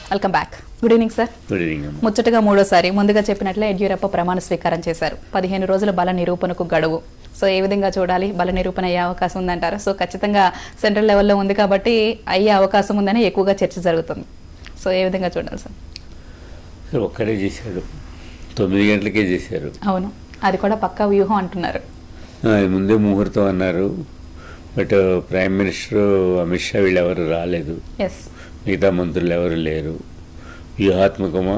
Welcome back good evening sir good evening అమ్మ. ముచ్చటగా మూడోసారి ముందుగా చెప్పినట్లే యడ్యూరప్ప ప్రమాణ స్వీకారం చేశారు పదిహేను రోజుల బల నిరూపణకు గడువు సో ఏ విధంగా చూడాలి బల నిరూపణ అయ్యే అవకాశం ఉందంటారు సో ఖచ్చితంగా సెంట్రల్ లెవెల్లో ఉంది కాబట్టి అయ్యే అవకాశం ఉందని ఎక్కువగా చర్చ జరుగుతుంది సో ఏ విధంగా చూడాలి సార్ సరే, ఒక్కడే చేశాడు తొమ్మిది గంటలకే చేశారు అవును అది కూడా పక్కా వ్యూహం అంటున్నారు ఆ, అది ముందే ముహూర్తం అన్నారు but prime minister Amit Shah వీళ్ళు ఎవరు రాలేదు ఎస్ మిగతా మంత్రులు ఎవరు లేరు వ్యూహాత్మకమా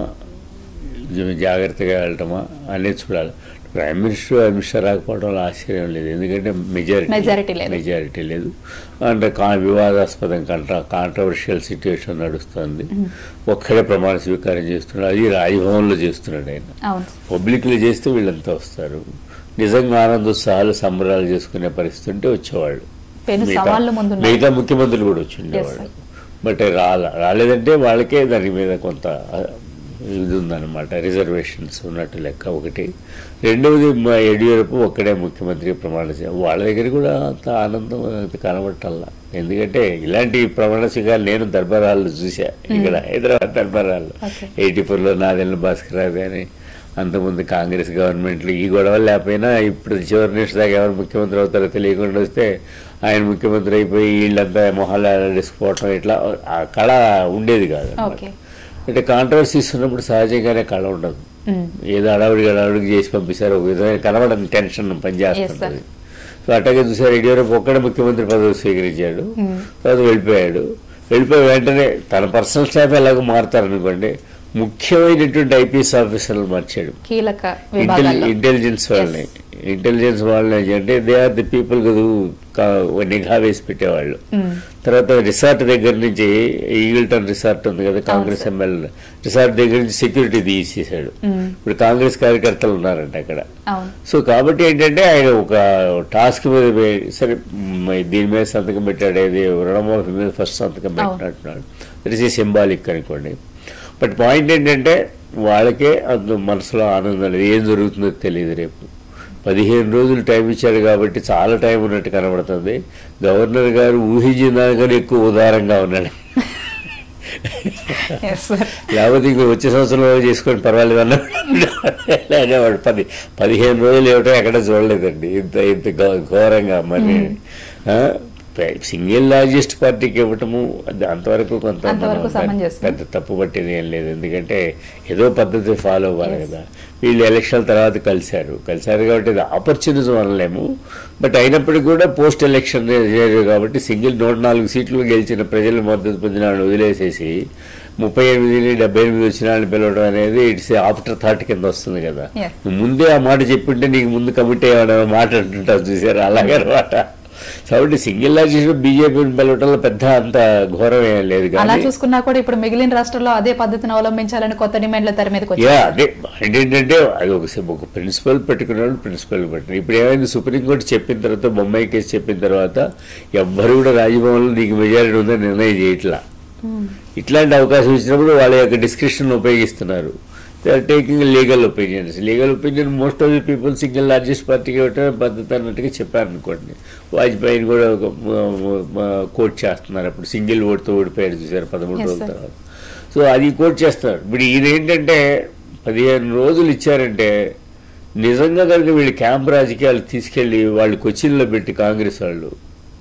జ- జాగ్రత్తగా వెళ్ళటమా అనేది చూడాలి ప్రైమ్ మినిస్టర్ అమిత్ షా రాకపోవడంలో ఆశ్చర్యం లేదు ఎందుకంటే మెజారిటీ Majority లేదు. మెజారిటీ లేదు అంటే కా వివాదాస్పదం కంట్రా కాంట్రవర్షియల్ సిచ్యువేషన్ నడుస్తుంది ఒక్కడే ప్రమాణ స్వీకారం చేస్తున్నాడు అది రాజ్భవన్లో చేస్తున్నాడు ఆయన అవును పబ్లిక్లో చేస్తే వీళ్ళంతా వస్తారు నిజంగా ఆనందోత్సాహాలు సంబరాలు చేసుకునే పరిస్థితి ఉంటే వచ్చేవాళ్ళు పెను మిగతా- సవాళ్ళు ముందున్నాయి. మిగతా ముఖ్యమంత్రులు కూడా వచ్చి Yes, ఉండేవాళ్ళు sir. బట్ రాల రాలేదంటే వాళ్ళకే దాని మీద కొంత ఆ, ఇది ఉందన్నమాట రిజర్వేషన్స్ ఉన్నట్టు లెక్క ఒకటి రెండవది మా యడ్యూరప్ప ఒక్కడే ముఖ్యమంత్రి ప్రమాణ స్వీ- వాళ్ళ దగ్గర కూడా అంత ఆనందం అంత కనబట్టాల ఎందుకంటే ఇలాంటి ప్రమాణ స్వీకారాలు నేను దర్బారాలు చూసా ఇక్కడ హైదరాబాద్ దర్బారాలు Okay. ఎయిటీ ఫోర్లో నాదెళ్ళ భాస్కర్రావు కానీ అంతకుముందు కాంగ్రెస్ గవర్నమెంట్లు ఈ గొడవ లేకపోయినా ఇప్పుడు చివరి నిమిషం దాకా ఎవరు ముఖ్యమంత్రి అవుతారో తెలియకుండా వస్తే ఆయన ముఖ్యమంత్రి అయిపోయి వీళ్ళంతా మొహాలు డిస్కపోవటం ఇట్లా ఆ కళ ఉండేది కాదు ఓకే అంటే కాంట్రవర్సీస్ ఉన్నప్పుడు సహజంగానే కళ ఉండదు ఏదో అడవుడికి అడవుడికి చేసి పంపిస్తారు ఒక విధమైన కనబడని టెన్షన్ పనిచేస్తుంది సో అట్టగే చూసారు యడ్యూరప్ప ఒక్కడే ముఖ్యమంత్రి పదవి స్వీకరించాడు తర్వాత వెళ్ళిపోయాడు వెళ్ళిపోయి వెంటనే తన పర్సనల్ స్టాఫ్ ఎలాగో మారుతారనుకోండి ముఖ్యమైనటువంటి ఐపీఎస్ ఆఫీసర్లు మార్చాడు కీలక ఇంటెలి విభాగాల్లో ఇంటెలిజెన్స్ వాళ్ళని ఇంటెలిజెన్స్ వాళ్ళని అంటే దే ఆర్ ది పీపుల్ నిఘా వేసి పెట్టేవాళ్ళు తర్వాత రిసార్ట్ దగ్గర నుంచి ఈగిల్టన్ రిసార్ట్ ఉంది కదా కాంగ్రెస్ ఎమ్మెల్యే రిసార్ట్ దగ్గర నుంచి సెక్యూరిటీ తీసేసాడు ఇప్పుడు కాంగ్రెస్ కార్యకర్తలు ఉన్నారంట అక్కడ అవును సో కాబట్టి ఏంటంటే ఆయన ఒక టాస్క్ మీద వే- సరే మ్, దీని మీద సంతకం పెట్టాడు ఇది రుణమాఫీ మీద ఫస్ట్ సంతకం పెట్టినట్టున్నాడు దట్ ఈస్ సింబాలిక్ అనుకోండి బట్ పాయింట్ ఏంటంటే వాళ్ళకే అంత మనసులో ఆనందం లేదు ఏం జరుగుతుందో తెలియదు రేపు పదిహేను రోజులు టైం ఇచ్చాడు కాబట్టి చాలా టైం ఉన్నట్టు కనబడుతుంది గవర్నర్ గారు ఊహించిన దానికన్నా ఎక్కువ ఉదారంగా ఉన్నాడు ఎస్ సార్ లేకపోతే ఇంకో వచ్చే సంవత్సరంలో చేసుకొని పర్వాలేదు అన్న అనేవాడు పది పదిహేను రోజులు ఏమిటో ఎక్కడ చూడలేదండి ఇంత ఇంత ఘో- ఘోరంగా మరి సింగిల్ లార్జెస్ట్ పార్టీకి ఇవ్వటము అది అంతవరకు కొంత అంతవరకు మనం దాన్ని సమంజసం. పెద్ద తప్పు పట్టేది ఏం లేదు ఎందుకంటే ఏదో పద్ధతి ఫాలో అవ్వాలి కదా వీళ్ళు ఎలక్షన్ తర్వాత కలిశారు కలిశారు కాబట్టి అది ఆపర్చునిజం అనలేము బట్ అయినప్పటికీ కూడా పోస్ట్ ఎలక్షన్ జరిగారు కాబట్టి సింగిల్ నూట నాలుగు సీట్లు గెలిచిన ప్రజల మద్దతు పొందిన వాళ్ళని వదిలేసేసి ముప్పై ఎనిమిది డెబ్బై ఎనిమిది వచ్చిన వాళ్ళని పిలవడం అనేది ఇట్స్ ఆఫ్టర్ థాట్ కింద వస్తుంది కదా Yes. నువ్వు ముందే ఆ మాట చెప్పింటే నీకు ముందు కమిట్ అయ్యాడు మాట అంటుంటావు చూసారు అలాగే అనమాట కాబట్టి సింగిల్ లార్జెస్ట్ బీజేపీని పిలవటంలో పెద్ద అంత ఘోరం ఏం లేదు అలా కానీ చూసుకున్నా కూడా ఇప్పుడు మిగిలిన రాష్ట్రాల్లో అదే పద్ధతిని అవలంబించాలని కొత్త డిమాండ్ల తెర మీదకి యా వచ్చాయి అదే అంటే ఏంటంటే అది ఒక ఒక ప్రిన్సిపల్ పెట్టుకున్నాడు ప్రిన్సిపల్ పెట్టిన ఇప్పుడు ఏమైంది సుప్రీంకోర్టు చెప్పిన తర్వాత బొమ్మాయి కేసు చెప్పిన తర్వాత ఎవ్వరు కూడా రాజభవన్లో నీకు మెజారిటీ ఉందని నిర్ణయం చేయట్లా ఇట్లాంటి అవకాశం ఇచ్చినప్పుడు వాళ్ళ యొక్క డిస్క్రిప్షన్ ఉపయోగిస్తున్నారు they are taking legal opinions legal opinion most of the people single largest పార్టీకి ఇవ్వటం పద్ధతి అన్నట్టుగా చెప్పారు అనుకోండి వాజ్పేయిని కూడా ఒక కోట్ చేస్తున్నారు అప్పుడు సింగిల్ ఓటుతో ఓడిపోయారు చూసారు పదమూడు Yes, రోజుల sir. తర్వాత సో అది కోట్ చేస్తారు ఇప్పుడు ఇది ఏంటంటే పదిహేను రోజులు ఇచ్చారంటే నిజంగా కనుక వీళ్ళు క్యాంప్ రాజకీయాలు తీసుకెళ్ళి వాళ్ళు కొచ్చిన్లో పెట్టి కాంగ్రెస్ వాళ్ళు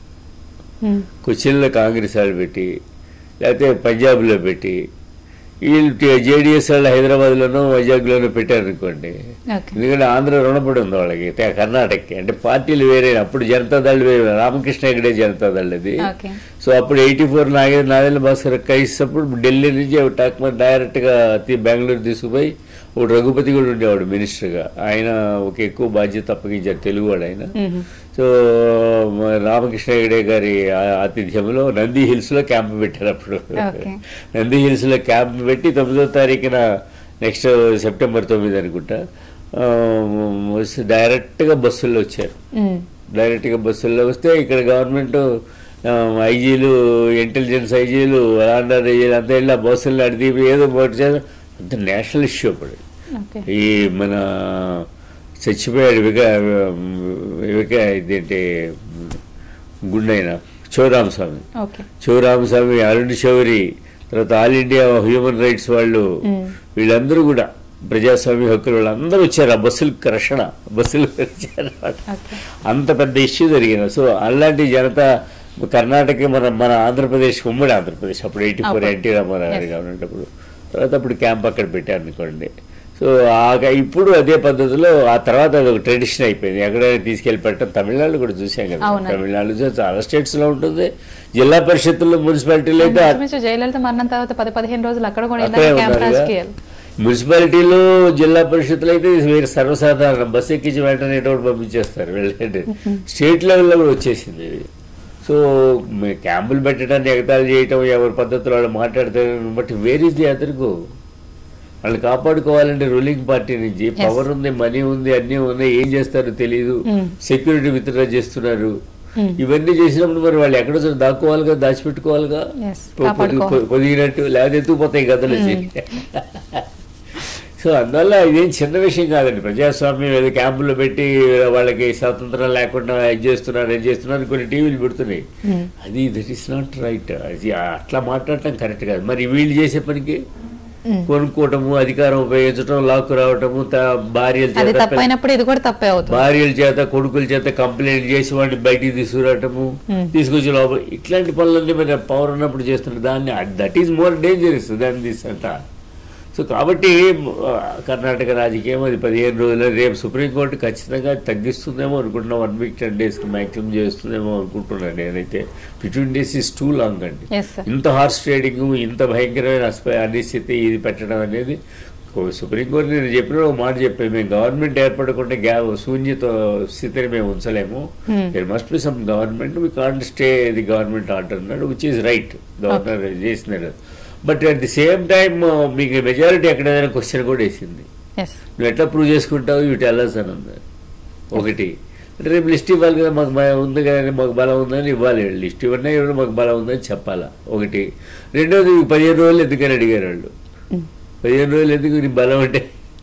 Hmm. కొచ్చిన్లో కాంగ్రెస్ వాళ్ళు పెట్టి లేకపోతే పంజాబ్లో పెట్టి వీళ్ళు జేడీఎస్ వాళ్ళు హైదరాబాద్లోనో వైజాగ్లోనో పెట్టారనుకోండి ఓకే ఎందుకంటే ఆంధ్ర రుణపడి ఉంది వాళ్ళకి తే- కర్ణాటకకి అంటే పార్టీలు వేరే అప్పుడు జనతాదళ్ వేరే రామకృష్ణ హెగడే జనతాదళ్ అది ఓకే సో అప్పుడు ఎయిటీ ఫోర్ నాగే నాదేళ్ళ భాస్కర్ కలిసినప్పుడు ఢిల్లీ నుంచి టాక్మన్ డైరెక్ట్గా తీ- బెంగళూరు తీసుకుపోయి ఒకటి రఘుపతి కూడా ఉండేవాడు మినిస్టర్గా ఆయన ఒక ఎక్కువ బాధ్యత అప్పగించారు తెలుగువాడు ఆయన సో మ- రామకృష్ణ హెగడే గారి ఆ- ఆతిథ్యంలో నంది హిల్స్లో క్యాంప్ పెట్టారు అప్పుడు Okay. నంది హిల్స్లో క్యాంప్ పెట్టి తొమ్మిదో తారీఖున నెక్స్ట్ సెప్టెంబర్ తొమ్మిది అనుకుంటా ఆ, వచ్చి డైరెక్ట్గా బస్సుల్లో వచ్చారు డైరెక్ట్గా బస్సుల్లో వస్తే ఇక్కడ గవర్నమెంట్ ఐజీలు ఇంటెలిజెన్స్ ఐజీలు ఆర్డర్ ఐజీలు అంతా వెళ్ళి ఆ బస్సుల్లో అడిగి ఏదో ఒకటి చేసి అంత నేషనల్ ఇష్యూ అప్పుడు ఓకే ఈ మన చచ్చిపోయాడు విక విక ఇదేంటి గుండైన చౌరామస్వామి ఓకే చౌరామస్వామి అరుణ్ శౌరి తర్వాత ఆల్ ఇండియా హ్యూమన్ రైట్స్ వాళ్ళు వీళ్ళందరూ కూడా ప్రజాస్వామ్య హక్కులు వాళ్ళందరూ వచ్చారు ఆ బస్సులు రక్షణ బస్సులు వచ్చారు ఓకే అంత పెద్ద ఇష్యూ జరిగింది సో అలాంటి జనత కర్ణాటక మన మన ఆంధ్రప్రదేశ్ ఉమ్మడి ఆంధ్రప్రదేశ్ అప్పుడు ఎయిటీ ఫోర్ అప్పుడు. ఎన్టీ రామారావు గారు Yes. గవర్నమెంట్ అప్పుడు తర్వాత అప్పుడు క్యాంప్ అక్కడ పెట్టారు అనుకోండి సో ఆ ఇప్పుడు అదే పద్ధతిలో ఆ తర్వాత అది ఒక ట్రెడిషన్ అయిపోయింది ఎక్కడైనా తీసుకెళ్లి పెట్టడం తమిళనాడు కూడా చూసాం కదా అవునండి. తమిళనాడు చూసాం, చాలా స్టేట్స్ లో ఉంటుంది జిల్లా పరిషత్తుల్లో మున్సిపాలిటీలు అయితే ఇంచుమించు జయలలిత మరణం తర్వాత పది పదిహేను రోజులు అక్కడ కూడా అక్కడే ఇలాగే క్యాంప్ ఉన్నారు కదా. రాజకీయాలు మున్సిపాలిటీలో జిల్లా పరిషత్తులు అయితే ఇది వేరే సర్వసాధారణం బస్సు ఎక్కించి వెంటనే ఎటో ఒకటి పంపించేస్తారు వెళ్ళండి స్టేట్ లెవెల్లో కూడా వచ్చేసింది ఇది సో మీ క్యాంపులు పెట్టడానికి ఎగతాళి చేయటం ఎవరి పద్ధతిలో వాళ్ళు మాట్లాడతారు బట్ వేర్ ఇస్ ది అదర్గో వాళ్ళు కాపాడుకోవాలంటే రూలింగ్ పార్టీ నుంచి పవర్ ఉంది మనీ ఉంది అన్నీ ఉన్నాయి ఏం చేస్తారో తెలియదు Mm. సెక్యూరిటీ విత్డ్రా చేస్తున్నారు Mm. ఇవన్నీ చేసినప్పుడు మరి వాళ్ళు ఎక్కడో చోట దాక్కోవాలిగా దాచిపెట్టుకోవాలిగా Yes, పొ- పొది- కాపాడుకోవాలి. పొ- పొదిగినట్టు లేకపోతే ఎత్తుకుపోతాయి గదలు సో అందువల్ల ఇదేం చిన్న విషయం కాదండి ప్రజాస్వామ్యం ఏదో క్యాంపుల్లో పెట్టి వాళ్ళకి స్వాతంత్రం లేకుండా ఇది చేస్తున్నారు ఇది చేస్తున్నారు అని కొన్ని టీవీలు పెడుతున్నాయి Mm. అది దట్ ఈస్ నాట్ రైట్ అది అట్లా మాట్లాడటం కరెక్ట్ కాదు మరి వీళ్ళు చేసే పనికి Mm. కొనుక్కోవటము అధికారం ఉపయోగించడం లాక్కు రావటము త- భార్యల అది చేత తప్పైనప్పుడు ఇది కూడా తప్పే అవుతుంది భార్యల చేత కొడుకుల చేత కంప్లైంట్ చేసి వాడిని బయటికి తీసుకురావటము Hmm. తీసుకొచ్చి లోపల ఇట్లాంటి పనులన్నీ మరి పవర్ ఉన్నప్పుడు చేస్తున్నారు దాన్ని దట్ ఈజ్ మోర్ డేంజరస్ దాన్ని దిస్ అంతా సో కాబట్టి ఆ, కర్ణాటక రాజకీయం అది పదిహేను రోజులు రేపు సుప్రీంకోర్టు ఖచ్చితంగా తగ్గిస్తుందేమో అనుకుంటున్నా వన్ వీక్ టెన్ డేస్కి మ్యాక్సిమం చేస్తుందేమో అనుకుంటున్నాను నేనైతే fifteen days is too long అండి ఎస్ సార్ ఇంత హార్స్ ట్రేడింగ్ ఇంత భయంకరమైన అస్ప- అనిశ్చితి ఇది పెట్టడం అనేది ఓ సుప్రీంకోర్టు నేను చెప్పిన ఒక మాట చెప్పాను మేము గవర్నమెంట్ ఏర్పడకుండా గ్యా శూన్యత స్థితిని మేము ఉంచలేము Hmm. There must be some government we can't stay the government order అన్నాడు విచ్ ఈస్ రైట్ గవర్నర్ చేసినాడు but at the same time మీకు మెజారిటీ ఎక్కడైనా క్వశ్చన్ కూడా వేసింది ఎస్ నువ్వు ఎట్లా ప్రూవ్ చేసుకుంటావు ఇవి టెల్లర్స్ అని ఉంది ఒకటి అంటే రేపు లిస్ట్ ఇవ్వాలి కదా మాకు బలం ఉంది కానీ మాకు బలం ఉందని ఇవ్వాలి లిస్ట్ ఇవ్వన్నా ఇవ్వడం మాకు బలం ఉందని చెప్పాలా ఒకటి రెండోది ఈ పదిహేను రోజులు ఎందుకని అడిగారు వాళ్ళు పదిహేను రోజులు ఎందుకు నీ బలం అంటే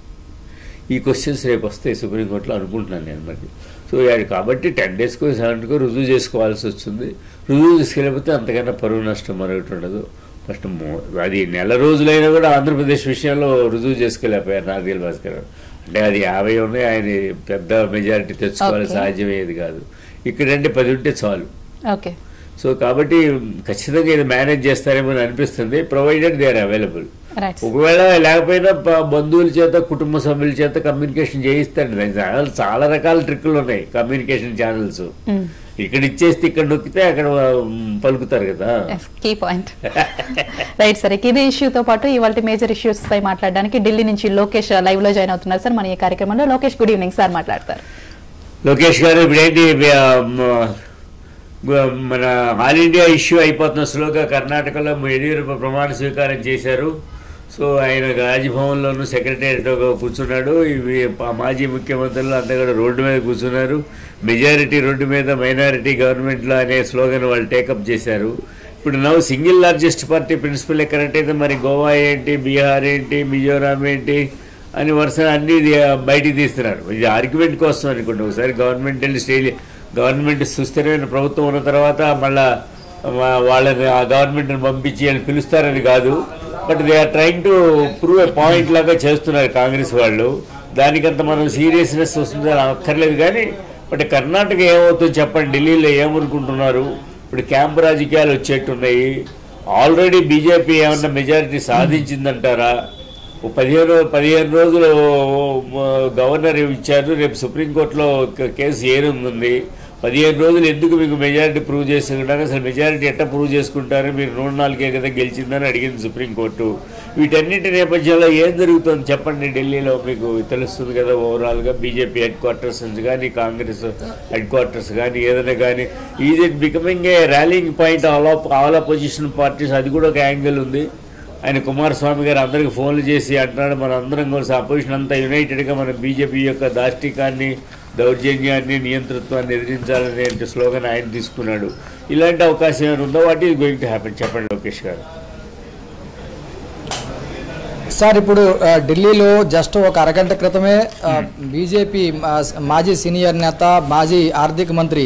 ఈ క్వశ్చన్స్ రేపు వస్తాయి సుప్రీంకోర్టులో అనుకుంటున్నాను నేను మరి సో అది కాబట్టి టెన్ డేస్కో సెవెన్కో రుజువు చేసుకోవాల్సి వస్తుంది రుజువు తీసుకెళ్ళిపోతే అంతకన్నా పరువు నష్టం మరొకటి ఉండదు ఫస్ట్ మో- అది నెల రోజులైనా కూడా ఆంధ్రప్రదేశ్ విషయంలో రుజువు చేసుకోలేకపోయారు నాగేల్ భాస్కర్ గారు. అంటే అది యాభై ఉన్నాయి ఆయన పెద్ద మెజారిటీ తెచ్చుకోవాలి Okay. సాధ్యమయ్యేది కాదు ఇక్కడంటే పది ఉంటే చాలు ఓకే సో కాబట్టి ఖచ్చితంగా ఇది మేనేజ్ చేస్తారేమో అని అనిపిస్తుంది provided they are available right ఒకవేళ లేకపోయినా ప- బంధువుల చేత కుటుంబ సభ్యుల చేత కమ్యూనికేషన్ చేయిస్తాడు దానికి చాలా- చాలా రకాల ట్రిక్కులు ఉన్నాయి కమ్యూనికేషన్ ఛానల్స్ ఇక్కడ ఇచ్చేస్తే ఇక్కడ నొక్కితే అక్కడ మ్, పలుకుతారు కదా కీ పాయింట్ రైట్ సార్ ఇదే ఇష్యూతో పాటు ఇవాళ మేజర్ ఇష్యూస్ పై మాట్లాడడానికి ఢిల్లీ నుంచి లోకేష్ లైవ్ లో జాయిన్ అవుతున్నారు సార్ మన ఈ కార్యక్రమంలో లోకేష్ గుడ్ ఈవినింగ్ సార్ మాట్లాడతారు లోకేష్ గారు ఇప్పుడేంటి ఆ, మ- గు- మన ఆల్ ఇండియా ఇష్యూ అయిపోతున్న స్లోగా కర్ణాటకలో యడియూరప్ప ప్రమాణ స్వీకారం చేశారు సో ఆయన రాజ్భవన్లోను సెక్రటేరియట్ కూర్చున్నాడు ఇవి ప- మాజీ ముఖ్యమంత్రులు అంతా కూడా రోడ్డు మీద కూర్చున్నారు మెజారిటీ రోడ్డు మీద మైనారిటీ గవర్నమెంట్లో అనే స్లోగన్ వాళ్ళు టేకప్ చేశారు ఇప్పుడు నవ్వు single largest party principle correct అయితే మరి గోవా ఏంటి బీహార్ ఏంటి మిజోరాం ఏంటి అని వరుస అన్ని ఇది బయటికి తీస్తున్నారు ఇది ఆర్గ్యుమెంట్ కోసం అనుకోండి ఒకసారి గవర్నమెంట్ వెళ్ళి స్టేట్ గవర్నమెంట్ సుస్థిరమైన ప్రభుత్వం ఉన్న తర్వాత మళ్ళా వా- వాళ్ళని ఆ గవర్నమెంట్ని పంపించి అని పిలుస్తారని కాదు but they are trying to prove a point లాగా చేస్తున్నారు కాంగ్రెస్ వాళ్ళు దానికంత మనం సీరియస్నెస్ వస్తుందని అక్కర్లేదు కానీ బట్ కర్ణాటక ఏమవుతుందో చెప్పండి ఢిల్లీలో ఏమనుకుంటున్నారు ఇప్పుడు క్యాంప్ రాజకీయాలు వచ్చేట్టున్నాయి ఆల్రెడీ బీజేపీ ఏమన్నా మెజారిటీ సాధించిందంటారా ఓ పదిహేను పదిహేను రోజులు గవర్నర్ ఇచ్చారు రేపు సుప్రీంకోర్టులో ఒక కేసు ఏరుంది పదిహేను రోజులు ఎందుకు మీకు మెజారిటీ ప్రూవ్ చేసుకుంటారు అసలు మెజారిటీ ఎట్లా ప్రూవ్ చేసుకుంటారు మీరు నూట నాలుగే కదా గెలిచిందని అడిగింది సుప్రీంకోర్టు వీటన్నిటి నేపథ్యంలో ఏం జరుగుతుంది చెప్పండి ఢిల్లీలో మీకు తెలుస్తుంది కదా ఓవరాల్గా బీజేపీ హెడ్ క్వార్టర్స్ నుంచి కానీ కాంగ్రెస్ హెడ్ క్వార్టర్స్ కానీ ఏదైనా కానీ is it becoming a rallying point all of all opposition parties అది కూడా ఒక యాంగిల్ ఉంది ఆయన కుమారస్వామి గారు అందరికి ఫోన్లు చేసి అంటున్నాడు మన అందరం కలిసి అపోజిషన్ అంతా యునైటెడ్గా మన బీజేపీ యొక్క దాష్టికాన్ని దౌర్జన్యాన్ని నియంతృత్వాన్ని ఎదిరించాలనే స్లోగన్ ఆయన తీసుకున్నాడు ఇలాంటి అవకాశం ఏమైనా ఉందో what is going to happen చెప్పండి లోకేష్ గారు సార్ ఇప్పుడు ఆ, ఢిల్లీలో జస్ట్ ఒక అరగంట క్రితమే ఆ, బీజేపీ మా- మాజీ సీనియర్ నేత మాజీ ఆర్థిక మంత్రి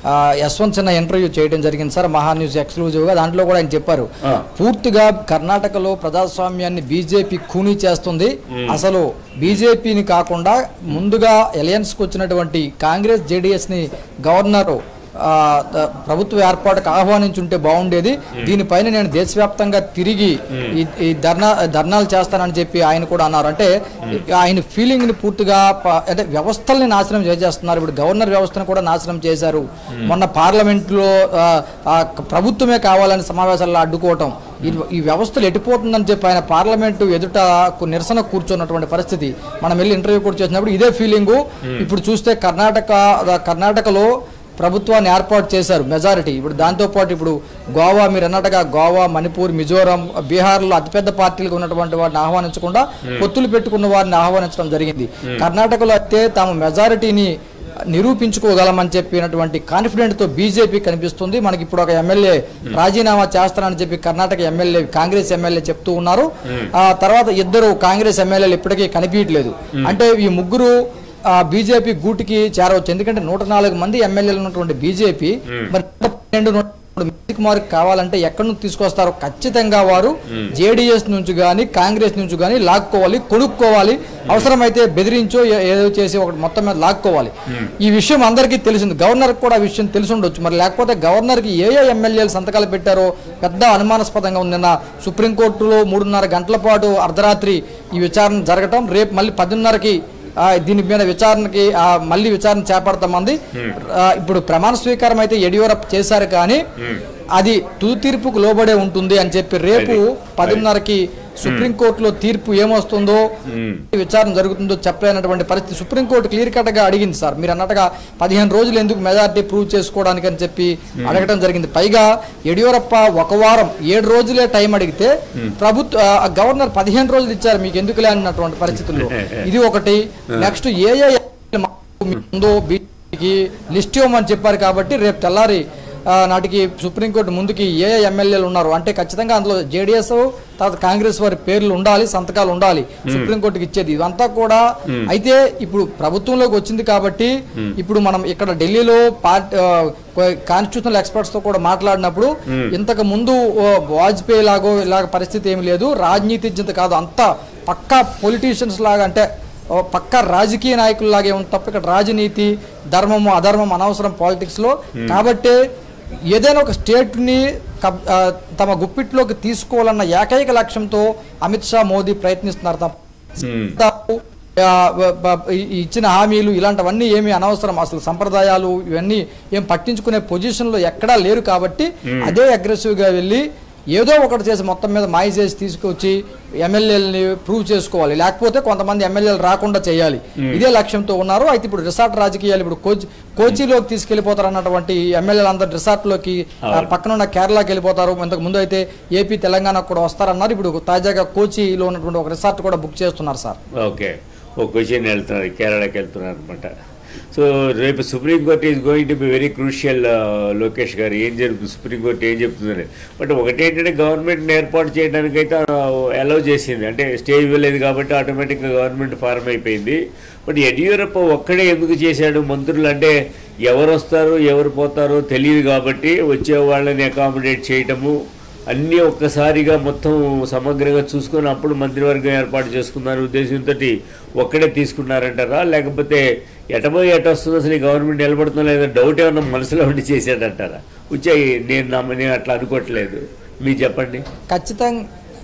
ఆ, యశ్వంత్ సిన్హా ఇంటర్వ్యూ చేయడం జరిగింది సార్ మహా న్యూస్ ఎక్స్క్లూజివ్గా దాంట్లో కూడా ఆయన చెప్పారు ఆ. పూర్తిగా కర్ణాటకలో ప్రజాస్వామ్యాన్ని బీజేపీ ఖూనీ చేస్తుంది అసలు బీజేపీని కాకుండా ముందుగా అలయన్స్కి వచ్చినటువంటి కాంగ్రెస్ జేడీఎస్ని గవర్నర్ ఆ, ద- ప్రభుత్వ ఏర్పాటుకు ఆహ్వానించుంటే బాగుండేది దీనిపైన నేను దేశవ్యాప్తంగా తిరిగి ఈ ఈ ధర్నా ధర్నాలు చేస్తానని చెప్పి ఆయన కూడా అన్నారు అంటే ఆయన ఫీలింగ్ ని పూర్తిగా ప- అంటే వ్యవస్థల్ని నాశనం చేసేస్తున్నారు ఇప్పుడు గవర్నర్ వ్యవస్థను కూడా నాశనం చేశారు మొన్న పార్లమెంట్ లో ఆ, ఆ, ప్రభుత్వమే కావాలని సమావేశాల్లో అడ్డుకోవటం ఈ- ఈ వ్యవస్థలు ఎట్టిపోతుందని చెప్పి ఆయన పార్లమెంటు ఎదుట కు- నిరసన కూర్చున్నటువంటి పరిస్థితి మనం వెళ్ళి ఇంటర్వ్యూ కూడా చేసినప్పుడు ఇదే ఫీలింగు ఇప్పుడు చూస్తే కర్ణాటక కర్ణాటకలో ప్రభుత్వాన్ని ఏర్పాటు చేశారు మెజారిటీ ఇప్పుడు దాంతోపాటు ఇప్పుడు గోవా మీరు అన్నట్టుగా గోవా మణిపూర్ మిజోరాం బీహార్లో అతిపెద్ద పార్టీలకు ఉన్నటువంటి వారిని ఆహ్వానించకుండా పొత్తులు పెట్టుకున్న వారిని ఆహ్వానించడం జరిగింది కర్ణాటకలో అయితే తాము మెజారిటీని నిరూపించుకోగలమని చెప్పినటువంటి కాన్ఫిడెంట్ తో బీజేపీ కనిపిస్తుంది మనకి ఇప్పుడు ఒక ఎమ్మెల్యే రాజీనామా చేస్తానని చెప్పి కర్ణాటక ఎమ్మెల్యే కాంగ్రెస్ ఎమ్మెల్యే చెప్తూ ఉన్నారు ఆ తర్వాత ఇద్దరు కాంగ్రెస్ ఎమ్మెల్యేలు ఇప్పటికీ కనిపించట్లేదు అంటే ఈ ముగ్గురు ఆ బీజేపీ గూటికి చేరవచ్చు ఎందుకంటే నూట నాలుగు మంది ఎమ్మెల్యేలు ఉన్నటువంటి బీజేపీ మరి నూట పన్నెండు నూట మూడు మ్యూజిక్ మార్క్ కావాలంటే ఎక్కడి నుంచి తీసుకొస్తారో ఖచ్చితంగా వారు జేడీఎస్ నుంచి కానీ కాంగ్రెస్ నుంచి కానీ లాక్కోవాలి కొనుక్కోవాలి అవసరమైతే బెదిరించో ఏ- ఏదో చేసి ఒకటి మొత్తం మీద లాక్కోవాలి ఈ విషయం అందరికీ తెలిసింది గవర్నర్ కూడా ఆ విషయం తెలిసి ఉండొచ్చు మరి లేకపోతే గవర్నర్కి ఏ ఏ ఎమ్మెల్యేలు సంతకాలు పెట్టారో పెద్ద అనుమానాస్పదంగా ఉంది నిన్న సుప్రీంకోర్టులో మూడున్నర గంటల పాటు అర్ధరాత్రి ఈ విచారణ జరగటం రేపు మళ్ళీ పదిన్నరకి ఆ, దీని మీద విచారణకి ఆ, మళ్ళీ విచారణ చేపడతామంది ఆ, ఇప్పుడు ప్రమాణ స్వీకారం అయితే యడియూరప్ప చేశారు కానీ అది తుది తీర్పుకు లోబడే ఉంటుంది అని చెప్పి రేపు పదిన్నరకి సుప్రీంకోర్టులో తీర్పు ఏమొస్తుందో విచారణ జరుగుతుందో చెప్పలేనటువంటి పరిస్థితి సుప్రీంకోర్టు క్లియర్ కట్ గా అడిగింది సార్ మీరు అన్నట్టుగా పదిహేను రోజులు ఎందుకు మెజార్టీ ప్రూవ్ చేసుకోవడానికి అని చెప్పి అడగడం జరిగింది పైగా యడియూరప్ప ఒక వారం ఏడు రోజులే టైం అడిగితే ప్రభుత్వ ఆ, గవర్నర్ పదిహేను రోజులు ఇచ్చారు మీకు ఎందుకులే అన్నటువంటి పరిస్థితుల్లో ఇది ఒకటి నెక్స్ట్ ఏ ఏ ఎమ్మెల్యేలు మాకు ఉందో బీజేపీకి లిస్ట్ ఇవ్వమని చెప్పారు కాబట్టి రేపు తెల్లారి ఆ, నాటికి సుప్రీంకోర్టు ముందుకి ఏ ఏ ఎమ్మెల్యేలు ఉన్నారు అంటే ఖచ్చితంగా అందులో జేడీఎస్ తర్వాత కాంగ్రెస్ వారి పేర్లు ఉండాలి సంతకాలు ఉండాలి సుప్రీంకోర్టుకి ఇచ్చేది ఇదంతా కూడా అయితే ఇప్పుడు ప్రభుత్వంలోకి వచ్చింది కాబట్టి ఇప్పుడు మనం ఇక్కడ ఢిల్లీలో పార్టీ కాన్స్టిట్యూషనల్ ఎక్స్పర్ట్స్ తో కూడా మాట్లాడినప్పుడు ఇంతకు ముందు ఓ, వాజ్పేయి లాగో ఇలాగ పరిస్థితి ఏమి లేదు రాజనీతిజ్ఞత కాదు అంతా పక్కా పొలిటీషియన్స్ లాగా అంటే ఓ పక్క రాజకీయ నాయకుల్లాగే ఉంది తప్ప ఇక్కడ రాజనీతి ధర్మము అధర్మం అనవసరం పాలిటిక్స్ లో కాబట్టే ఏదైనా ఒక స్టేట్ ని కబ్- ఆ, తమ గుప్పిట్లోకి తీసుకోవాలన్న ఏకైక లక్ష్యంతో అమిత్ షా మోదీ ప్రయత్నిస్తున్నారు తప్ప దాదాపు, ఆ, బ- బ- ఈ- ఈ ఇచ్చిన హామీలు ఇలాంటివన్నీ ఏమి అనవసరం అసలు సంప్రదాయాలు ఇవన్నీ ఏం పట్టించుకునే పొజిషన్ లో ఎక్కడా లేరు కాబట్టి అదే అగ్రెసివ్ గా వెళ్ళి ఏదో ఒకటి చేసి మొత్తం మీద మాయ చేసి తీసుకొచ్చి ఎమ్మెల్యేలని ప్రూవ్ చేసుకోవాలి లేకపోతే కొంతమంది ఎమ్మెల్యేలు రాకుండా చేయాలి ఇదే లక్ష్యంతో ఉన్నారు అయితే ఇప్పుడు రిసార్ట్ రాజకీయాలు ఇప్పుడు కోచి కోచిలోకి తీసుకెళ్లిపోతారు అన్నటువంటి ఎమ్మెల్యేలు అందరు రిసార్ట్ లోకి ఆ, పక్కన ఉన్న కేరళకి వెళ్ళిపోతారు ఇంతకు ముందు అయితే ఏపీ తెలంగాణకు కూడా వస్తారన్నారు ఇప్పుడు తాజాగా కోచిలో ఉన్నటువంటి ఒక రిసార్ట్ కూడా బుక్ చేస్తున్నారు సార్ ఓకే ఓ క్వశ్చన్ వెళ్తున్నారు కేరళకి వెళ్తున్నారు అనమాట సో రేపు supreme court is going to be very crucial Lokesh గారు ఏం జరుగుతుంది సుప్రీంకోర్టు ఏం చెప్తుందని బట్ ఒకటేంటంటే గవర్నమెంట్ని ఏర్పాటు చేయడానికైతే అలౌ చేసింది అంటే స్టే ఇవ్వలేదు కాబట్టి ఆటోమేటిక్గా గవర్నమెంట్ ఫార్మ్ అయిపోయింది బట్ యడ్యూరప్ప ఒక్కడే ఎందుకు చేశాడు మంత్రులు అంటే ఎవరు వస్తారు ఎవరు పోతారో తెలియదు కాబట్టి వచ్చే వాళ్ళని అకామిడేట్ చేయటము అన్నీ ఒక్కసారిగా మొత్తం సమగ్రంగా చూసుకొని అప్పుడు మంత్రివర్గం ఏర్పాటు చేసుకున్నారు ఉద్దేశంతో ఒక్కడే తీసుకున్నారంటారా లేకపోతే ఎటపోయి ఎట వస్తుందో అసలు ఈ గవర్నమెంట్ నిలబడుతుందో లేదో డౌట్ ఏమన్నా మనసులో ఉండి చేసేదంటారా వచ్చాయి నేను నమ్మ నేను అట్లా అనుకోవట్లేదు మీరు చెప్పండి ఖచ్చితంగా